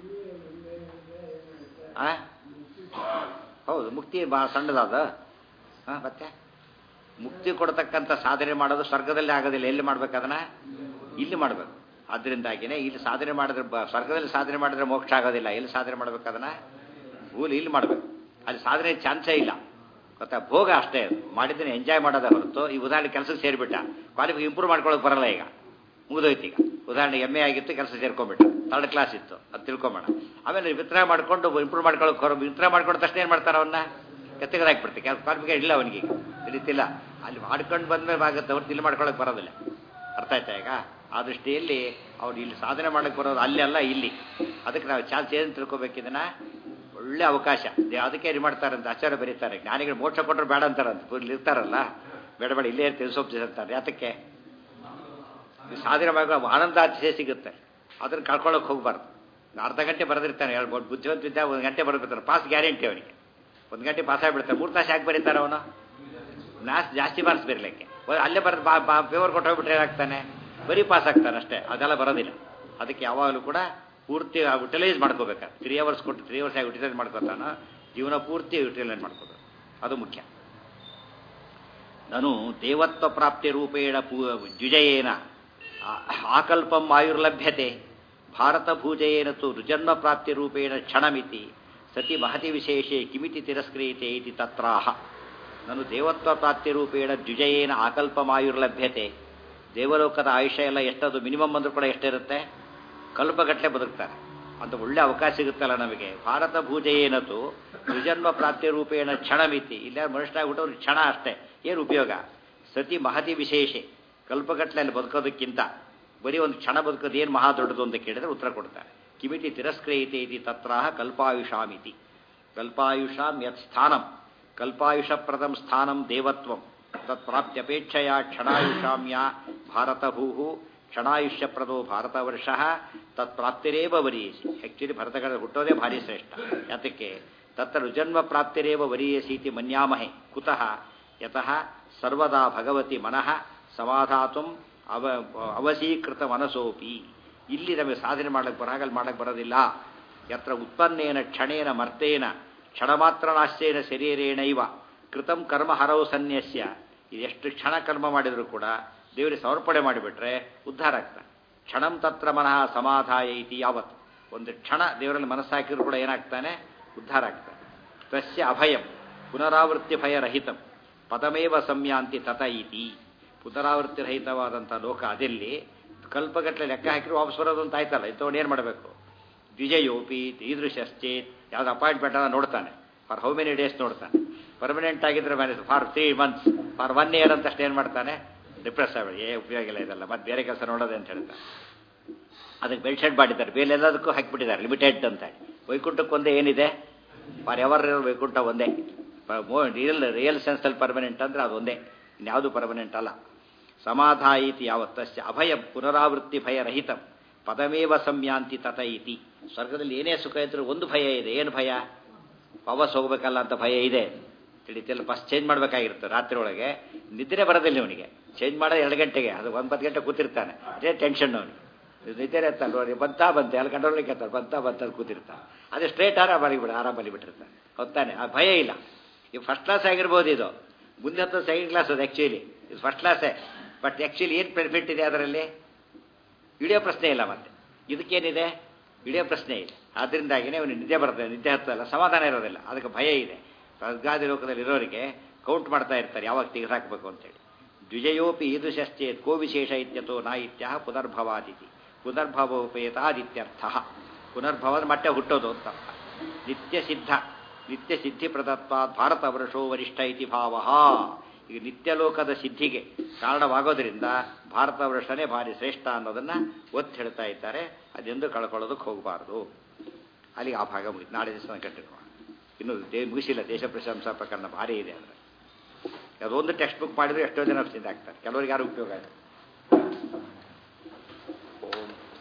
S1: ಆ ಹೌದು ಮುಕ್ತಿ ಭಾಳ ಸಣ್ಣದಾದ ಹಾಂ ಮತ್ತೆ ಮುಕ್ತಿ ಕೊಡ್ತಕ್ಕಂಥ ಸಾಧನೆ ಮಾಡೋದು ಸ್ವರ್ಗದಲ್ಲಿ ಆಗೋದಿಲ್ಲ ಎಲ್ಲಿ ಮಾಡ್ಬೇಕು ಅದನ್ನ ಇಲ್ಲಿ ಮಾಡಬೇಕು ಆದ್ದರಿಂದಾಗಿನೇ ಇಲ್ಲಿ ಸಾಧನೆ ಮಾಡಿದ್ರೆ ಬ- ಸ್ವರ್ಗದಲ್ಲಿ ಸಾಧನೆ ಮಾಡಿದ್ರೆ ಮೋಕ್ಷ ಆಗೋದಿಲ್ಲ ಎಲ್ಲಿ ಸಾಧನೆ ಮಾಡ್ಬೇಕು ಅದನ್ನ ಭೂಲಿ ಇಲ್ಲಿ ಮಾಡಬೇಕು ಅಲ್ಲಿ ಸಾಧನೆ ಚಾನ್ಸೇ ಇಲ್ಲ ಗೊತ್ತಾ ಭೋಗ ಅಷ್ಟೇ ಅದು ಮಾಡಿದ್ದನ್ನು ಎಂಜಾಯ್ ಮಾಡೋದ ಹೊರತು ಈ ಉದಾಹರಣೆ ಕೆಲಸಕ್ಕೆ ಸೇರಿಬಿಟ್ಟ ಕ್ವಾಲಿಫೈ ಇಂಪ್ರೂವ್ ಮಾಡ್ಕೊಳಕ್ಕೆ ಬರಲ್ಲ ಈಗ ಮುಗಿದೋಯ್ತು ಈಗ ಉದಾಹರಣೆ ಎಮ್ ಎ ಆಗಿತ್ತು ಕೆಲಸ ಸೇರ್ಕೊಂಡ್ಬಿಟ್ಟ ಥರ್ಡ್ ಕ್ಲಾಸ್ ಇತ್ತು ಅದು ತಿಳ್ಕೊಂಬೇಡ ಆಮೇಲೆ ವಿತ್ಡ್ರಾ ಮಾಡ್ಕೊಂಡು ಇಂಪ್ರೂವ್ ಮಾಡ್ಕೊಳಕ್ಕೆ ಹೊರ ವಿತ್ಡ್ರಾ ಮಾಡ್ಕೊಂಡ ತಕ್ಷಣ ಏನು ಮಾಡ್ತಾರೆ ಅವನ್ನ ಕೆತ್ತಗದಾಕ್ಬಿಡ್ತೀವಿ ಕೆಲಸ ಕ್ವಾಲಿಫಿಕೇಟ್ ಇಲ್ಲ ಅವನಿಗೆ ತಿಳಿತಿಲ್ಲ ಅಲ್ಲಿ ಮಾಡ್ಕೊಂಡು ಬಂದ್ಮೇಲೆ ಆಗುತ್ತೆ ಅವ್ರು ಇಲ್ಲಿ ಮಾಡ್ಕೊಳಕ್ಕೆ ಬರೋದಿಲ್ಲ ಅರ್ಥ ಆಯ್ತಾ ಈಗ ಆ ದೃಷ್ಟಿಯಲ್ಲಿ ಅವ್ರು ಇಲ್ಲಿ ಸಾಧನೆ ಮಾಡಕ್ಕೆ ಬರೋದು ಅಲ್ಲಿ ಅಲ್ಲ ಇಲ್ಲಿ ಅದಕ್ಕೆ ನಾವು ಚಾನ್ಸ್ ಏನು ತಿಳ್ಕೊಬೇಕಿದನ್ನ ಒಳ್ಳೆ ಅವಕಾಶ ದೇ- ಅದಕ್ಕೆ ಏನು ಮಾಡ್ತಾರೆ ಅಂತ ಆಚಾರ್ಯ ಬರೀತಾರೆ ಜ್ಞಾನಿಗಳು ಮೋಕ್ಷ ಕೊಟ್ಟರು ಬೇಡ ಅಂತಾರಂತ ಇಲ್ಲಿ ಇರ್ತಾರಲ್ಲ ಬೇಡ ಬೇಡ ಇಲ್ಲೇ ಇರ್ತೀವಿ ಸೊಪ್ಪು ಅಂತಾರೆ ಯಾತಕ್ಕೆ ಈ ಸಾಧನೆ ಮಾಡುವ ಆನಂದ ಅತಿಶಯ ಸಿಗುತ್ತೆ ಅದನ್ನು ಕಳ್ಕೊಳ್ಳೋಕೆ ಹೋಗ್ಬಾರ್ದು ಒಂದು ಅರ್ಧ ಗಂಟೆ ಬರೆದಿರ್ತಾನೆ ಹೇಳ್ಬೋದು ಬುದ್ಧಿವಂತ ಇದ್ದ ಒಂದು ಗಂಟೆ ಬರೆದಿರ್ತಾನೆ ಪಾಸ್ ಗ್ಯಾರಂಟಿ ಅವನಿಗೆ ಒಂದು ಗಂಟೆ ಪಾಸ್ ಆಗಿಬಿಡ್ತಾನೆ ಮೂರು ತಾಸು ಯಾಕೆ ಬರೀತಾರೆ ಅವನು ಮ್ಯಾಥ್ಸ್ ಜಾಸ್ತಿ ಮಾರ್ಕ್ಸ್ ಬರಲಿಕ್ಕೆ ಅಲ್ಲೇ ಬರೆದು ಬಾ ಬಾ ಪೇಪರ್ ಕೊಟ್ಟು ಹೋಗ್ಬಿಟ್ರೆ ಏನಾಗ್ತಾನೆ ಬರೀ ಪಾಸ್ ಆಗ್ತಾನೆ ಅಷ್ಟೇ ಅದೆಲ್ಲ ಬರೋದಿಲ್ಲ ಅದಕ್ಕೆ ಯಾವಾಗಲೂ ಕೂಡ ಪೂರ್ತಿ ಯುಟಿಲೈಸ್ ಮಾಡ್ಕೋಬೇಕು ತ್ರೀ ಅವರ್ಸ್ ಕೊಟ್ಟು ತ್ರೀ ಅವರ್ಸ್ ಆಗಿ ಯುಟಿಲೈಸ್ ಮಾಡ್ಕೋತಾನ ಜೀವನ ಪೂರ್ತಿ ಯುಟಿಲೈಸ್ ಮಾಡ್ಕೋಬೇಕು ಅದು ಮುಖ್ಯ ನಾನು ದೇವತ್ವ ಪ್ರಾಪ್ತಿ ರೂಪೇಣ ಪೂ ದ್ವಿಜಯೇನ ಆ- ಆಕಲ್ಪಂ ಆಯುರ್ಲಭ್ಯತೆ ಭಾರತ ಭೂಜಯೇನ ತು ರುಜನ್ಮ ಪ್ರಾಪ್ತಿ ರೂಪೇಣ ಕ್ಷಣಮಿತಿ ಸತಿ ಮಹತಿ ವಿಶೇಷೆ ಕಿಮಿತಿ ತಿರಸ್ಕ್ರಿಯತೆ ಇತಿ ತತ್ರಾಹ ನಾನು ದೇವತ್ವ ಪ್ರಾಪ್ತಿ ರೂಪೇಣ ದ್ವಿಜಯೇನ ಆಕಲ್ಪಮಾಯುರ್ಲಭ್ಯತೆ ದೇವಲೋಕದ ಆಯುಷ್ಯ ಎಲ್ಲ ಎಷ್ಟದು ಮಿನಿಮಮ್ ಅಂದ್ರೂ ಕೂಡ ಎಷ್ಟಿರುತ್ತೆ ಕಲ್ಪಗಟ್ಟಲೆ ಬದುಕ್ತಾರೆ ಅಂತ ಒಳ್ಳೆ ಅವಕಾಶ ಸಿಗುತ್ತಲ್ಲ ನಮಗೆ ಭಾರತ ಭೂಜಯೇನತು ದ್ವಿಜನ್ಮ ಪ್ರಾಪ್ತಿ ರೂಪೇಣ ಕ್ಷಣಮಿತಿ ಇಲ್ಲ ಮನುಷ್ಯನಾಗಿ ಹುಟ್ಟೋರು ಕ್ಷಣ ಅಷ್ಟೇ ಏನು ಉಪಯೋಗ ಸತಿ ಮಹತಿ ವಿಶೇಷೆ ಕಲ್ಪಗಟ್ಟಲೆಯಲ್ಲಿ ಬದುಕೋದಕ್ಕಿಂತ ಬರೀ ಒಂದು ಕ್ಷಣ ಬದುಕೋದು ಏನು ಮಹಾ ದೊಡ್ಡದು ಅಂತ ಕೇಳಿದ್ರೆ ಉತ್ತರ ಕೊಡ್ತಾರೆ ಕಿಮಿತಿ ತಿರಸ್ಕ್ರಿಯತೆ ಇತಿ ತತ್ರಾಹ ಕಲ್ಪಾಯುಷಾಮಿತಿ ಕಲ್ಪಾಯುಷಾಂ ಯತ್ ಸ್ಥಾನಂ ಕಲ್ಪಾಯುಷಪ್ರದಂ ಸ್ಥಾನಂ ದೇವತ್ವಂ ತತ್ಪ್ರಾಪ್ತ್ಯಪೇಕ್ಷೆಯ ಕ್ಷಣಾಯುಷಾಮ್ಯ ಭಾರತಭೂ ಕ್ಷಣಾಯುಷ್ಯಪ್ರದೋ ಭಾರತವರ್ಷ ತತ್ಪ್ರಾಪ್ತಿರೇವ ವರೀಯಸಿ ಆ್ಯಕ್ಚುಲಿ ಭರತಗಳ ಹುಟ್ಟೋದೇ ಭಾರಿ ಶ್ರೇಷ್ಠ ಯಾತಕ್ಕೆ ತತ್ರ ರುಜನ್ಮ ಪ್ರಾಪ್ತಿರೇವ ವರೀಯಸಿ ಇತಿ ಮನ್ಯಾಮಹೆ ಕುತಃ ಯತಃ ಸರ್ವದಾ ಭಗವತಿ ಮನಃ ಸಮಾಧಾತು ಅವ ಅವಸೀಕೃತ ಮನಸೋಪಿ ಇಲ್ಲಿ ನಮಗೆ ಸಾಧನೆ ಮಾಡಕ್ಕೆ ಬರಾಗಲ್ಲಿ ಮಾಡಕ್ಕೆ ಬರೋದಿಲ್ಲ ಯತ್ರ ಉತ್ಪನ್ನೇನ ಕ್ಷಣೇನ ಮರ್ತೇನ ಕ್ಷಣಮಾತ್ರನಾಶ್ಯೇನ ಶರೀರೇಣೈವ ಕೃತಂ ಕರ್ಮ ಹರವು ಸನ್ಯಸ್ಯ ಎಷ್ಟು ಕ್ಷಣ ಕರ್ಮ ಮಾಡಿದರೂ ಕೂಡ ದೇವರಿಗೆ ಸಮರ್ಪಣೆ ಮಾಡಿಬಿಟ್ರೆ ಉದ್ಧಾರ ಆಗ್ತಾನೆ ಕ್ಷಣಂ ತತ್ರ ಮನಃ ಸಮಾಧಾಯ ಇತಿ ಯಾವತ್ ಒಂದು ಕ್ಷಣ ದೇವರಲ್ಲಿ ಮನಸ್ಸಾಕಿದ್ರು ಕೂಡ ಏನಾಗ್ತಾನೆ ಉದ್ಧಾರ ಆಗ್ತಾನೆ ತಸ್ಯ ಅಭಯಂ ಪುನರಾವೃತ್ತಿ ಭಯರಹಿತಂ ಪದಮೇವ ಸಂಯಾಂತಿ ತತ ಇತಿ ಪುನರಾವೃತ್ತಿ ರಹಿತವಾದಂಥ ಲೋಕ ಅದೆಲ್ಲಿ ಕಲ್ಪಗಟ್ಟಲೆ ಲೆಕ್ಕ ಹಾಕಿದ್ರು ವಾಪಸ್ ಬರೋದು ಅಂತ ಆಯ್ತಲ್ಲ ಇಂಥವ್ನು ಏನು ಮಾಡಬೇಕು ದ್ವಿಜಯೋಪಿ ಈದೃಶಶ್ಚೇತ್ ಯಾವ್ದು ಅಪಾಯಿಂಟ್ಮೆಂಟ್ ಅನ್ನ ನೋಡ್ತಾನೆ ಫಾರ್ ಹೌ ಮೆನಿ ಡೇಸ್ ನೋಡ್ತಾನೆ ಪರ್ಮನೆಂಟ್ ಆಗಿದ್ರೆ ಮೇಲೆ for three months for one year ಅಂತ ಅಷ್ಟೇನು ಮಾಡ್ತಾನೆ ಡಿಪ್ರೆಸ್ ಆಗಿ ಏ ಉಪಯೋಗ ಇಲ್ಲ ಇದೆಲ್ಲ ಮತ್ತೆ ಬೇರೆ ಕೆಲಸ ನೋಡೋದೆ ಅಂತ ಹೇಳ್ತಾನೆ ಅದಕ್ಕೆ ಬೆಲ್ಶೆಡ್ ಮಾಡಿದ್ದಾರೆ ಬೇರೆ ಎಲ್ಲದಕ್ಕೂ ಹಾಕಿಬಿಟ್ಟಿದ್ದಾರೆ ಲಿಮಿಟೆಡ್ ಅಂತ ಹೇಳಿ ವೈಕುಂಠಕ್ಕೆ ಒಂದೇ ಏನಿದೆ ಫಾರ್ ಎವರ್ ಇರೋ ವೈಕುಂಠ ಒಂದೇ ರಿಯಲ್ ರಿಯಲ್ ಸೆನ್ಸಲ್ಲಿ ಪರ್ಮನೆಂಟ್ ಅಂದ್ರೆ ಅದು ಒಂದೇ ಇನ್ಯಾವುದು ಪರ್ಮನೆಂಟ್ ಅಲ್ಲ ಸಮಾಧಾಯಿತಿ ಯಾವತ್ತಸ್ಯ ಅಭಯ ಪುನರಾವೃತ್ತಿ ಭಯರಹಿತಂ ಪದಮೇವ ಸಂಯಾಂತಿ ತತ ಇತಿ ಸ್ವರ್ಗದಲ್ಲಿ ಏನೇ ಸುಖ ಇದ್ರೂ ಒಂದು ಭಯ ಇದೆ ಏನು ಭಯ ವಾಪಸ್ ಹೋಗ್ಬೇಕಲ್ಲ ಅಂತ ಭಯ ಇದೆ ತಿಳಿತಿಲ್ಲ ಫಸ್ಟ್ ಚೇಂಜ್ ಮಾಡಬೇಕಾಗಿರುತ್ತೆ ರಾತ್ರಿ ಒಳಗೆ ನಿದ್ರೆ ಬರೋದಿಲ್ಲ ಅವನಿಗೆ ಚೇಂಜ್ ಮಾಡೋದು ಎರಡು ಗಂಟೆಗೆ ಅದು ಒಂಬತ್ತು ಗಂಟೆ ಕೂತಿರ್ತಾನೆ ಅದೇ ಟೆನ್ಷನ್ ಅವನಿಗೆ ನಿದ್ದೆ ಇರ್ತಾನೆ ನೋಡಿ ಬಂತಾ ಬಂತೆ ಅಲ್ಲಿ ಕಂಟ್ರೋಲಿಗೆ ಕೇಳ್ತಾರೆ ಬಂತಾ ಬಂತ ಅಂತ ಕೂತಿರ್ತಾನೆ ಅದೇ ಸ್ಟ್ರೇಟ್ ಆರಾಮಾಗಿ ಬಿಡ ಆರಾಮಲ್ಲಿ ಬಿಟ್ಟಿರ್ತಾನೆ ಹೊತ್ತಾನೆ ಆ ಭಯ ಇಲ್ಲ ಈಗ ಫಸ್ಟ್ ಕ್ಲಾಸ್ ಆಗಿರ್ಬೋದು ಇದು ಮುಂದೆ ಹತ್ತು ಸೆಕೆಂಡ್ ಕ್ಲಾಸ್ ಅದು ಆ್ಯಕ್ಚುಲಿ ಇದು ಫಸ್ಟ್ ಕ್ಲಾಸೇ ಬಟ್ ಆ್ಯಕ್ಚುಲಿ ಏನು ಬೆನಿಫಿಟ್ ಇದೆ ಅದರಲ್ಲಿ ಇಳಿಯೋ ಪ್ರಶ್ನೆ ಇಲ್ಲ ಮತ್ತೆ ಇದಕ್ಕೇನಿದೆ ಇಳಿಯೋ ಪ್ರಶ್ನೆ ಇದೆ ಆದ್ದರಿಂದಾಗಿನೇ ಅವನು ನಿದ್ದೆ ಬರ್ತದೆ ನಿದ್ದೆ ಹತ್ತಲ್ಲ ಸಮಾಧಾನ ಇರೋದಿಲ್ಲ ಅದಕ್ಕೆ ಭಯ ಇದೆ ಸ್ವರ್ಗಾದಿ ಲೋಕದಲ್ಲಿ ಇರೋರಿಗೆ ಕೌಂಟ್ ಮಾಡ್ತಾ ಇರ್ತಾರೆ ಯಾವಾಗ ತೆಗೆದಾಕಬೇಕು ಅಂತೇಳಿ ದ್ವಿಜಯೋಪಿ ಈದೃಶಶ್ಚೇತ್ ಕೋ ವಿಶೇಷ ಇತ್ಯತೋ ನ ಇತ್ಯ ಪುನರ್ಭವಾದಿತಿ ಪುನರ್ಭವೋಪೇತಾದಿತ್ಯರ್ಥ ಪುನರ್ಭವದ ಮಟ್ಟ ಹುಟ್ಟೋದು ಅಂತ ಅರ್ಥ. ನಿತ್ಯ ಸಿದ್ಧ ನಿತ್ಯ ಸಿದ್ಧಿ ಪ್ರದತ್ವ ಭಾರತ ವರ್ಷೋ ವರಿಷ್ಠ ಇತಿ ಭಾವ ಈಗ ನಿತ್ಯಲೋಕದ ಸಿದ್ಧಿಗೆ ಕಾರಣವಾಗೋದ್ರಿಂದ ಭಾರತ ವರ್ಷನೇ ಭಾರಿ ಶ್ರೇಷ್ಠ ಅನ್ನೋದನ್ನ ಒತ್ತು ಹೇಳ್ತಾ ಇದ್ದಾರೆ ಅದೆಂದು ಕಳ್ಕೊಳ್ಳೋದಕ್ಕೆ ಹೋಗಬಾರ್ದು ಅಲ್ಲಿಗೆ ಆ ಭಾಗ ಮುಗಿತು ನಾಳೆ ದಿವಸ ಕಂಟಿನ್ಯೂ ಇನ್ನು ದೇ ಮುಗಿಸಿಲ್ಲ ದೇಶ ಪ್ರಶಂಸಾ ಪ್ರಕರಣ ಭಾರಿ ಇದೆ ಅಂದರೆ ಅದೊಂದು ಟೆಕ್ಸ್ಟ್ ಬುಕ್ ಮಾಡಿದ್ರೆ ಎಷ್ಟೋ ಜನ ಸಿದ್ಧ ಆಗ್ತಾರೆ ಕೆಲವರಿಗೆ ಯಾರು ಉಪಯೋಗ ಇಲ್ಲ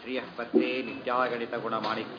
S1: ಶ್ರಿಯಃ ಪತ್ತೆ ನಿತ್ಯಾಗಣಿತ ಗುಣಮಾಣಿಕ್ಯ